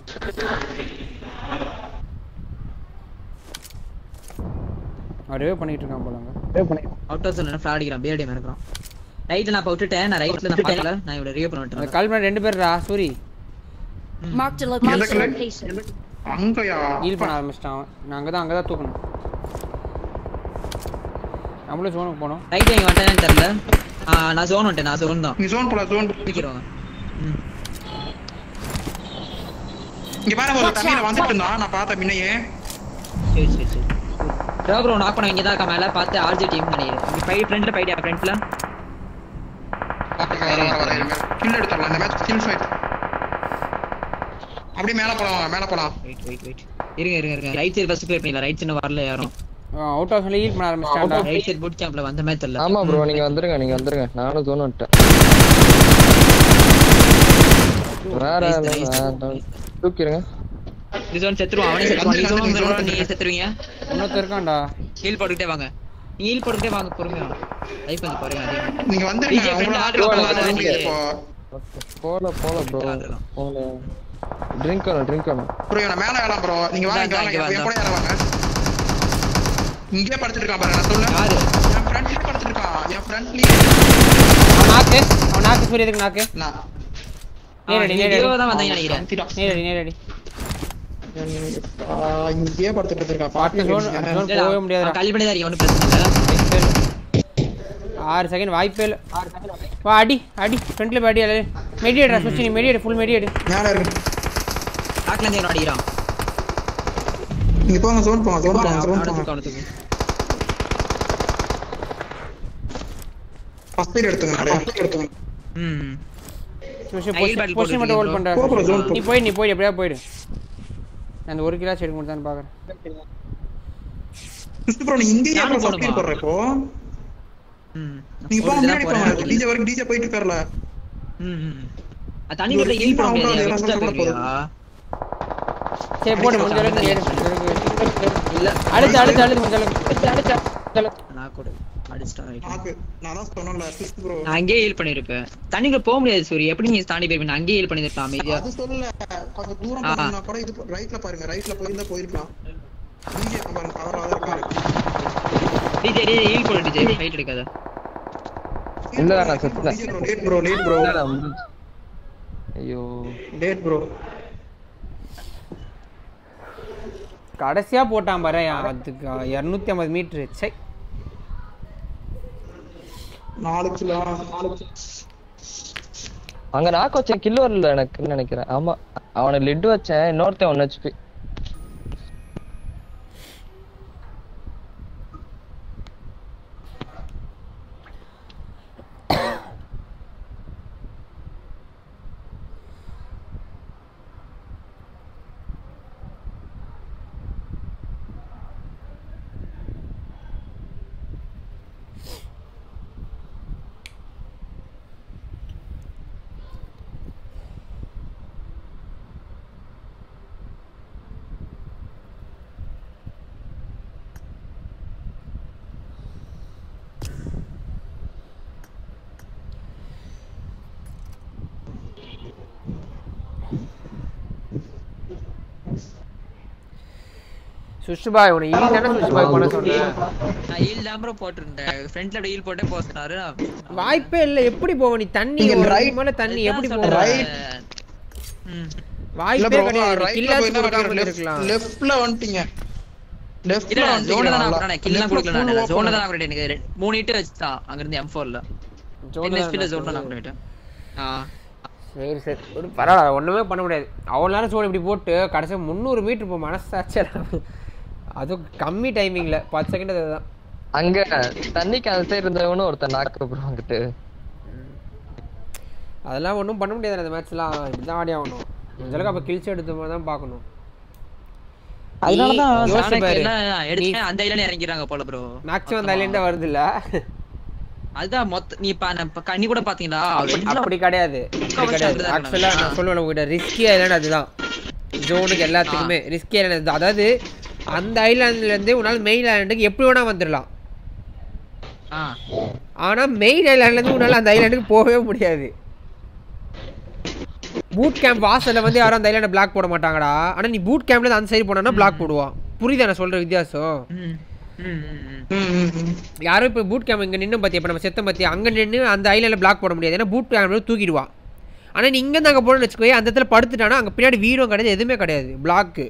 அவரே பண்ணிட்டு இருக்கான் போலங்க அவுட் ஆஃப் சொன்ன ஃபிளாட் அடிக்கிறான் பியர்டி இருக்கிறான் ரைட்ல நான் இப்ப விட்டுட்டேன் நான் ரைட்ல நான் பார்க்கல நான் இவட ரிவ்யூ பண்ண அந்த விட்டுறேன் கால் ரெண்டு பேர்ரா சூரி Marked a எந்த கல்லு? location. அங்கயா ஹீல் பண்ண ஆரம்பிச்சிட்டான் அவன் நான் அங்கே தான் அங்கே தான் தூக்கணும் நம்மளும் ஜோனுக்கு போனோம் ரைட் எங்க வந்துட்டேன்னு தெரியல ஆ நான் ஜோன் வந்துட்டேன் நான் ஜோன் தான் நீ ஜோன் போல ஜோன் தூக்கிடுவாங்க ம் இங்க பாரு ஒரு தண்ணியில வந்துட்டு இருந்தான் நான் பார்த்தேன் முன்னையே சரி சரி சரி ப்ரோ ப்ரோ நாக் பண்ண இங்க தான் இருக்கா மேல பார்த்து ஆர்ஜி டீம் நினைக்கிறேன் இங்க ஃபைவ் ஃப்ரண்ட்ல ஃபைட் ஃப்ரண்ட்ல வர வர வர கில் எடுத்துடலாம் இந்த மேட்ச் கில் ஃபைட் அப்படியே மேல போலாம் மேல போலாம் வெயிட் வெயிட் வெயிட் இருங்க இருங்க இருங்க ரைட் சைடு ஃபர்ஸ்ட் கிளியர் பண்ணிடலாம் ரைட் சைடு வரல யாரும் அவுட் ஹவுஸ்ல ஹீல் பண்ண ஆரம்பிச்சிட்டான்டா ரைட் சைடு பூட் கேம்ப்ல வந்த மாதிரி தெரியல ஆமா ப்ரோ நீங்க வந்துருங்க நீங்க வந்துருங்க நானும் ஜோன் வந்துட்டேன் வேற Nice, இல்ல, nice. வேண்டாம். தூக்கிடுங்க ரிசோன் செத்துருவான் அவனே செத்துருவான் நீ வந்து, ஜோன் வந்து, நீங்க செத்துருவீங்க இன்னொருத்தர் இருக்கான்டா ஹீல் போட்டுக்கிட்டே வாங்க நீ ஹீல் போட்டுக்கிட்டே வாங்க பொறுமையா லைஃப் வந்து பாருங்க அதிகமா நீங்க வந்துருங்க DJ friend உங்களை ஆர்டர் ஆர்டர் பண்ணாத பண்ணாத நீங்க. இப்போ போல போல ப்ரோ அதெல்லாம். போல ட்ரிங்க் வேணும் ட்ரிங்க் வேணும் ப்ரோ இவனை மேல ஏறலாம் ப்ரோ நீங்க வாங்க இங்க இந்தா, வாங்க இங்க என் வா, கூட ஏறவாங்க இங்கே படுத்துட்டு இருக்கான் பாரு நான் சொல்ல யாரு என் ஃப்ரெண்ட்லயே படுத்துட்டு இருக்கான் என் ஃப்ரெண்ட்லயே அவன் நாக்கு அவன் நாக்கு சூரிய எதுக்கு நாக்கு நான் நேரடி நேரடி ஹீரோ தான் வந்தீங்க நினைக்கிறேன் கத்திட்டான். நேரடி நேரடி ஆ, இங்கேயே படுத்துட்டு இருக்கான் பாட்டு zone, பாட்டு zone போகவே முடியாதுடா. கல்வி பண்ணி தான் இருக்கேன் ஒன்றும் பிரச்சனை இல்லை ஆறு செகண்ட் வாய்ப்பே இல்லை வா அடி அடி ஃப்ரண்ட்ல போய் அடி அடி மெடியேட்ரா சுச்சி நீ மெடியேட் ஃபுல் மெடியேட் மேல இருக்கு பேக்ல இருந்து இவன் அடிக்கிறான் நீங்க போங்க ஜோன் போங்க ஜோன் போங்க அவனை ஜோன் தூக்கு, போங்க அவனை தூக்கு. ஃபர்ஸ்ட் எய்ட் எடுத்துங்க நிறைய first aid எடுத்துங்க ம் சுஷி Heal battle பொசிஷன் மட்டும் ஹோல்ட் போட்டுருக்கீங்க பண்ற bro. போ bro, zone போ. நீ போய் நீ போய் எப்படியா போயிடு நான் அந்த ஒரு கிலோ செடி கொடுத்தான்னு பாக்குறேன் கிறிஸ்து ப்ரோ நீங்க இங்கேயே நானும் அப்புறம் ஃபர்ஸ்ட் எய்ட் போணுமா? போடுற இப்போ ம் நீங்க ஒரு போங்க இதெல்லாம் முன்னாடி போறேன், போங்க எனக்கு டிஜே வரைக்கும் டிஜே போயிட்டு இருக்காருல ம், ம். அது தண்ணி கூட ஹீல் பண்ண out முடியாது ஆகுது, எக்ஸ்ட்ரா எல்லாம் போயிருவியா சரி போடு முடிஞ்ச அளவுக்கு ஏறு, முடிஞ்ச அளவுக்கு ஏறு. இல்ல அழுத்து அழுத்து அழுத்து முடிஞ்ச அளவுக்கு நான் கூட அடிச்சிட்டா right. நாக்கு நான் தான் சொன்னேன்ல கிறிஸ்து ப்ரோ நான் அங்கேயே ஹீல் பண்ணிருப்பேன் தண்ணிக்குள்ள போக முடியாது சூரி எப்படி நீங்க தாண்டி போயிருப்பீங்க நான் அங்கேயே ஹீல் பண்ணிருக்கலாம் அமைதியா அது சொல்லல கொஞ்சம் தூரம் ஆ. போனா கூட இது ரைட்ல பாருங்க ரைட்ல போயிருந்தா போயிருக்கலாம் டிஜே பாருங்க கவரா இருக்காரு டிஜே டிஜே ஹீல் போடு டிஜே ஃபைட் எடுக்காத இல்ல, நான் செத்துட்டேன். DJ bro late bro late bro இல்லடா, முடிஞ்சுச்சு. ஐயோ லேட் ப்ரோ கடைசியா போட்டான் பாரு அதுக்கு இரநூத்தி ஐம்பது மீட்ரு சை நாலு கிலோ நாலு கிலோ அங்க நாக்கு வச்சேன் கில் வரல எனக்குன்னு நினைக்கிறேன் ஆமா அவனை லெட் வச்சேன் இன்னொருத்தன் ஒன்னு ஹெச்பி சுஷ்பாய் உன ஈ தானே சுஷ்பாய் பண்ண சொன்னேன் நான் ஈல் தான் ப்ரோ போட்டிருந்தேன் ஃப்ரண்ட்ல அப்படியே ஈல் போட்டே போக சொன்னாரு வாய்ப்பே இல்ல எப்படி போவ நீ தண்ணி நீங்க ஒரு right- அடி மேல தண்ணி எப்படி அதான் போவ சொல்றேன். ம். இல்ல வாய்ப்பே ப்ரோ கிடையாது ரைட்ல கில்லாஸ் போய் கொடுக்காம தான் இருக்கலாம் லெஃப்ட்ல வந்துட்டீங்க லெஃப்ட்ல இல்ல ஜோன தான் வந்துட்டீங்க நான் கில்லாம் கொடுக்கல நான் ஜோன தான் நான் எனக்கு ரெண்டு- மூணு ஹிட் வச்சுட்டான் அங்க இருந்து M4ல ஜோன் என்ன ஸ்பீட்ல ஜோன் நான் பண்ணிட்டேன் ஆ சரி சரி ஒரு பரவாயில்ல ஒண்ணுமே பண்ண முடியாது அவ்வளோ நேரம் சோன் இப்படி போட்டு கடைசி முந்நூறு மீட்டர் இப்போ மனசாச்சு அதுவும் கம்மி டைமிங்ல பத்து செகண்ட் அதுதான் அங்க தண்ணிக்கு அந்த சைடு இருந்தவனும் ஒருத்தன் நாக்கு ப்ரோ அங்கிட்டு அதெல்லாம் ஒன்றும் பண்ண முடியாது அந்த மேட்ச்லாம் இப்படி தான் ஆடி ஆகணும் கொஞ்சம் அப்போ கில்ஸ் எடுத்த மாதிரி தான் பார்க்கணும் அதனாலதான் நீ யோசிச்சு சாணக்கு பாரு. எல்லாம் எடுத்து அந்த ஐலண்ட் இறங்கிறாங்க போல ப்ரோ மேக்ஸிமம் அந்த ஐலண்ட் வருது இல்ல அதுதான் மொத்த நீ இப்ப அந்த இப்ப கண்ணி கூட பாத்தீங்களா அப்படி கிடையாது அப்படி முக்காவாசி கிடையாது அப்படிதான் ஆக்சுவலாக நான் சொல்லுவேன் உங்ககிட்ட ரிஸ்கி ஐலாண்ட் அதுதான் ஜோனுக்கு எல்லாத்துக்குமே ரிஸ்கி ஐலாண்ட் அதாவது அந்த ஐலாண்ட்லேருந்து உன்னால் மெயின் ஐலாண்டுக்கு எப்படி வேணா வந்துடலாம் ஆ ஆனா மெயின் ஐலாண்ட்லேருந்து உன்னால் அந்த ஐலாண்டுக்கு போகவே முடியாது பூட் கேம்ப் வாசல்ல வந்து யாரும் அந்த ஐலாண்டை பிளாக் போட மாட்டாங்கடா ஆனா நீ பூட் கேம்ப்ல அந்த சைடு போனா பிளாக் போடுவான் புரியுதா நான் சொல்ற வித்தியாசம் ம் ம் ம், ம் யாரும் இப்போ பூட் கேம்ப் இங்கே நின்று பார்த்தியா இப்போ நம்ம செத்தம் பார்த்தியா அங்கே நின்று அந்த ஐலாண்டில் பிளாக் போட முடியாது ஏன்னா பூட் கேம்ப் தூக்கிடுவான் ஆனால் நீ இங்கேருந்து அங்கே போகணும்னு வச்சுக்கோயே அந்த இடத்துல படுத்துட்டானா அங்கே பின்னாடி வீடும் கிடையாது எதுவுமே கிடையாது பிளாக்கு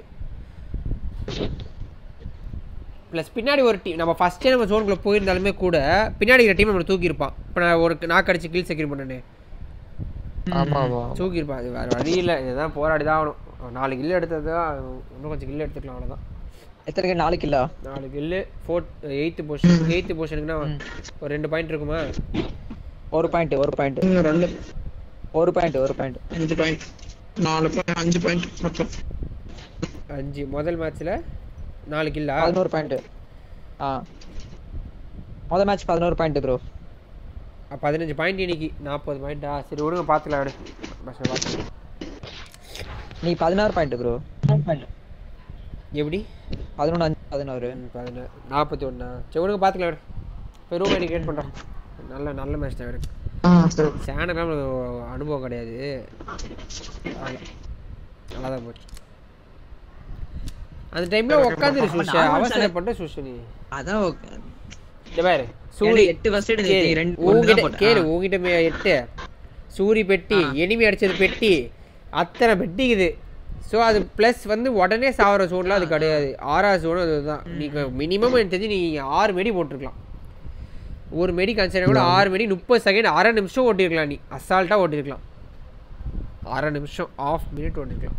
ப்ளஸ் பின்னாடி ஒரு டீம் நம்ம ஃபஸ்ட்டே நம்ம ஜோனுக்குள்ளே போயிருந்தாலுமே கூட பின்னாடி இருக்கிற டீம் நம்மளை தூக்கியிருப்பான் இப்போ நான் ஒரு நாக்கு அடிச்சு கில் செக்யூர் பண்ணனே ஆமா ஆமா தூக்கியிருப்பான் அது வேறு வழி இல்லை இதுதான் போராடி தான் ஆகணும் ஒரு நாலு கில்லு எடுத்தது தான் இன்னும் கொஞ்சம் கில்லு எடுத்துக்கலாம் அவ்வளோதான் எத்தனை நாளைக்கு இல்ல நாலு kill fourth eighth position eighth பொசிஷனுக்குன்னா ஒரு ரெண்டு பாயிண்ட் இருக்குமா ஒரு பாயிண்ட் ஒரு பாயிண்ட் இன்னும் ரெண்டு ஒரு பாயிண்ட் ஒரு பாயிண்ட் அஞ்சு பாயிண்ட் நாலு பாயிண்ட் அஞ்சு பாயிண்ட் மொத்தம் அஞ்சு முதல் மேட்ச்ல நாலு கில்லா பதினோரு பாயிண்ட் ஆ மொதல் மேட்ச் பதினோரு பாயிண்ட் ப்ரோ பதினஞ்சு பாயிண்ட் இன்னைக்கு நாற்பது பாயிண்டா சரி விடுங்க பார்த்துக்கலாம் விடு பஸ் பார்த்துக்கலாம் நீ பதினாறு பாயிண்ட் ப்ரோ எப்படி பதினொன்று அஞ்சு பதினோரு பதினாறு நாற்பத்தி ஒன்றா சரி விடுங்க பார்த்துக்கலாம் விடு இப்போ ரூம் ஐடி கிரியேட் பண்ணுறேன் நல்ல நல்ல மேட்ச் தான் விடு ஆ சரி சேனலாம் அனுபவம் கிடையாது அதெல்லாம் நல்லா தான் போச்சு அந்த டைம்ல உட்காந்துரு சுஷா அவசரப்பட்ட சுஷு நீ அதான் இந்த பாரு சூரி சூரி எட்டு ஃபர்ஸ்ட் எடுத்து கேளு, ரெண்டு ஒன்று உன்கிட்ட தான் போட்டேன் கேளு உங்ககிட்ட மே- எட்டு சூரி பெட்டி எனிமி அடிச்சது பெட்டி அத்தனை பெட்டிக்குது ஸோ அது ப்ளஸ் வந்து உடனே சாவர சோன்லாம் அது கிடையாது ஆறாவது சோன் அதுதான் நீங்க மினிமம் எனக்கு தெரிஞ்சு நீ ஆறு மெடி போட்டிருக்கலாம் ஒரு மெடி கன்சிடர் கூட ஆறு மெடி முப்பது செகண்ட் அரை நிமிஷம் ஓட்டிருக்கலாம் நீ அசால்ட்டாக ஓட்டிருக்கலாம் அரை நிமிஷம் ஆஃப் மினிட் ஓட்டிருக்கலாம்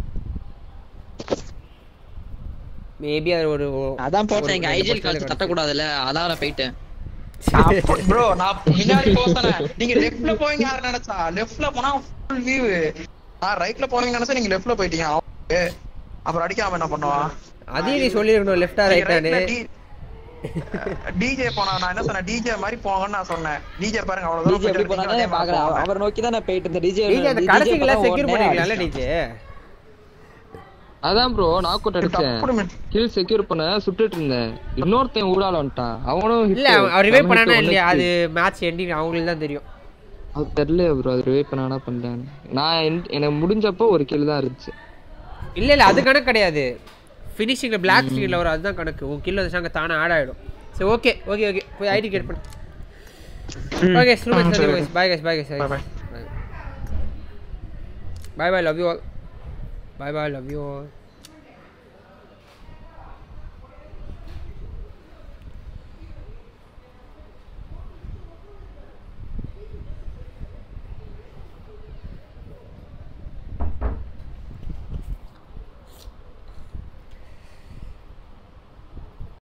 மேபி அது ஒரு அதான் போட்டேன் ஒரு எங்க ரெண்டு ஐஜிஎல் percent காலத்து கிடைச்சு. தட்டக்கூடாதுல்ல அதான் நான் போயிட்டேன் ப்ரோ நான் பின்னாடி போத்தனே நீங்க லெஃப்ட்ல போவீங்க யாரு நினைச்சா லெஃப்ட்ல போனா ஃபுல் வியூ நான் ரைட்ல போவீங்க நினைச்சா நீங்க லெஃப்ட்ல போயிட்டீங்க அவனுக்கு. அப்புறம் அடிக்காம என்ன பண்ணுவான் அதையும் நீ சொல்லிருக்கணும் லெஃப்டா ரைட்டானு டிஜே போனா நான் என்ன சொன்னேன் டிஜே மாதிரி போங்கன்னு நான் சொன்னேன் டிஜே பாருங்க அவ்வளவு டிஜே எப்படி போனானே பாக்குறேன் அவரை நோக்கி தான் நான் போயிட்டு இருந்தேன் டிஜே டிஜே அந்த கடைசிக்குள்ள செக்யூர் பண்ணிருக்கலாம்ல டிஜே அதான் ப்ரோ நாக் அவுட் அடிச்சேன் கில் செக்யூர் பண்ண சுட்டுட்டு இருந்தேன் இன்னொருத்தன் ஊடால வந்துட்டான் அவனும் hit. இல்ல அவர் ரிவைவ் அவன் பண்ணானா hit இல்லையா ஒண்ணு அது மேட்ச் எண்டிங் அவங்களுக்கு தான் தெரியும் அது தெரியல ப்ரோ அது ரிவைவ் பண்ணானா பண்ணேன் நான் end- எனக்கு முடிஞ்சப்போ ஒரு கில் தான் இருந்துச்சு இல்ல இல்ல அது கணக்கு கிடையாது ஃபினிஷிங்ல பிளாக் ஸ்க்ரீன்ல வரும் அதுதான் கணக்கு உன் கில் வந்து அங்க தானே ஆட் ஆயிடும் சரி ஓகே ஓகே ஓகே போய் ஐடி கேட் பண்ணு ஓகே ஸ்டூடெண்ட்ஸ் சரி guys bye guys bye guys Bye, bye. Bye bye love you all bye bye love you all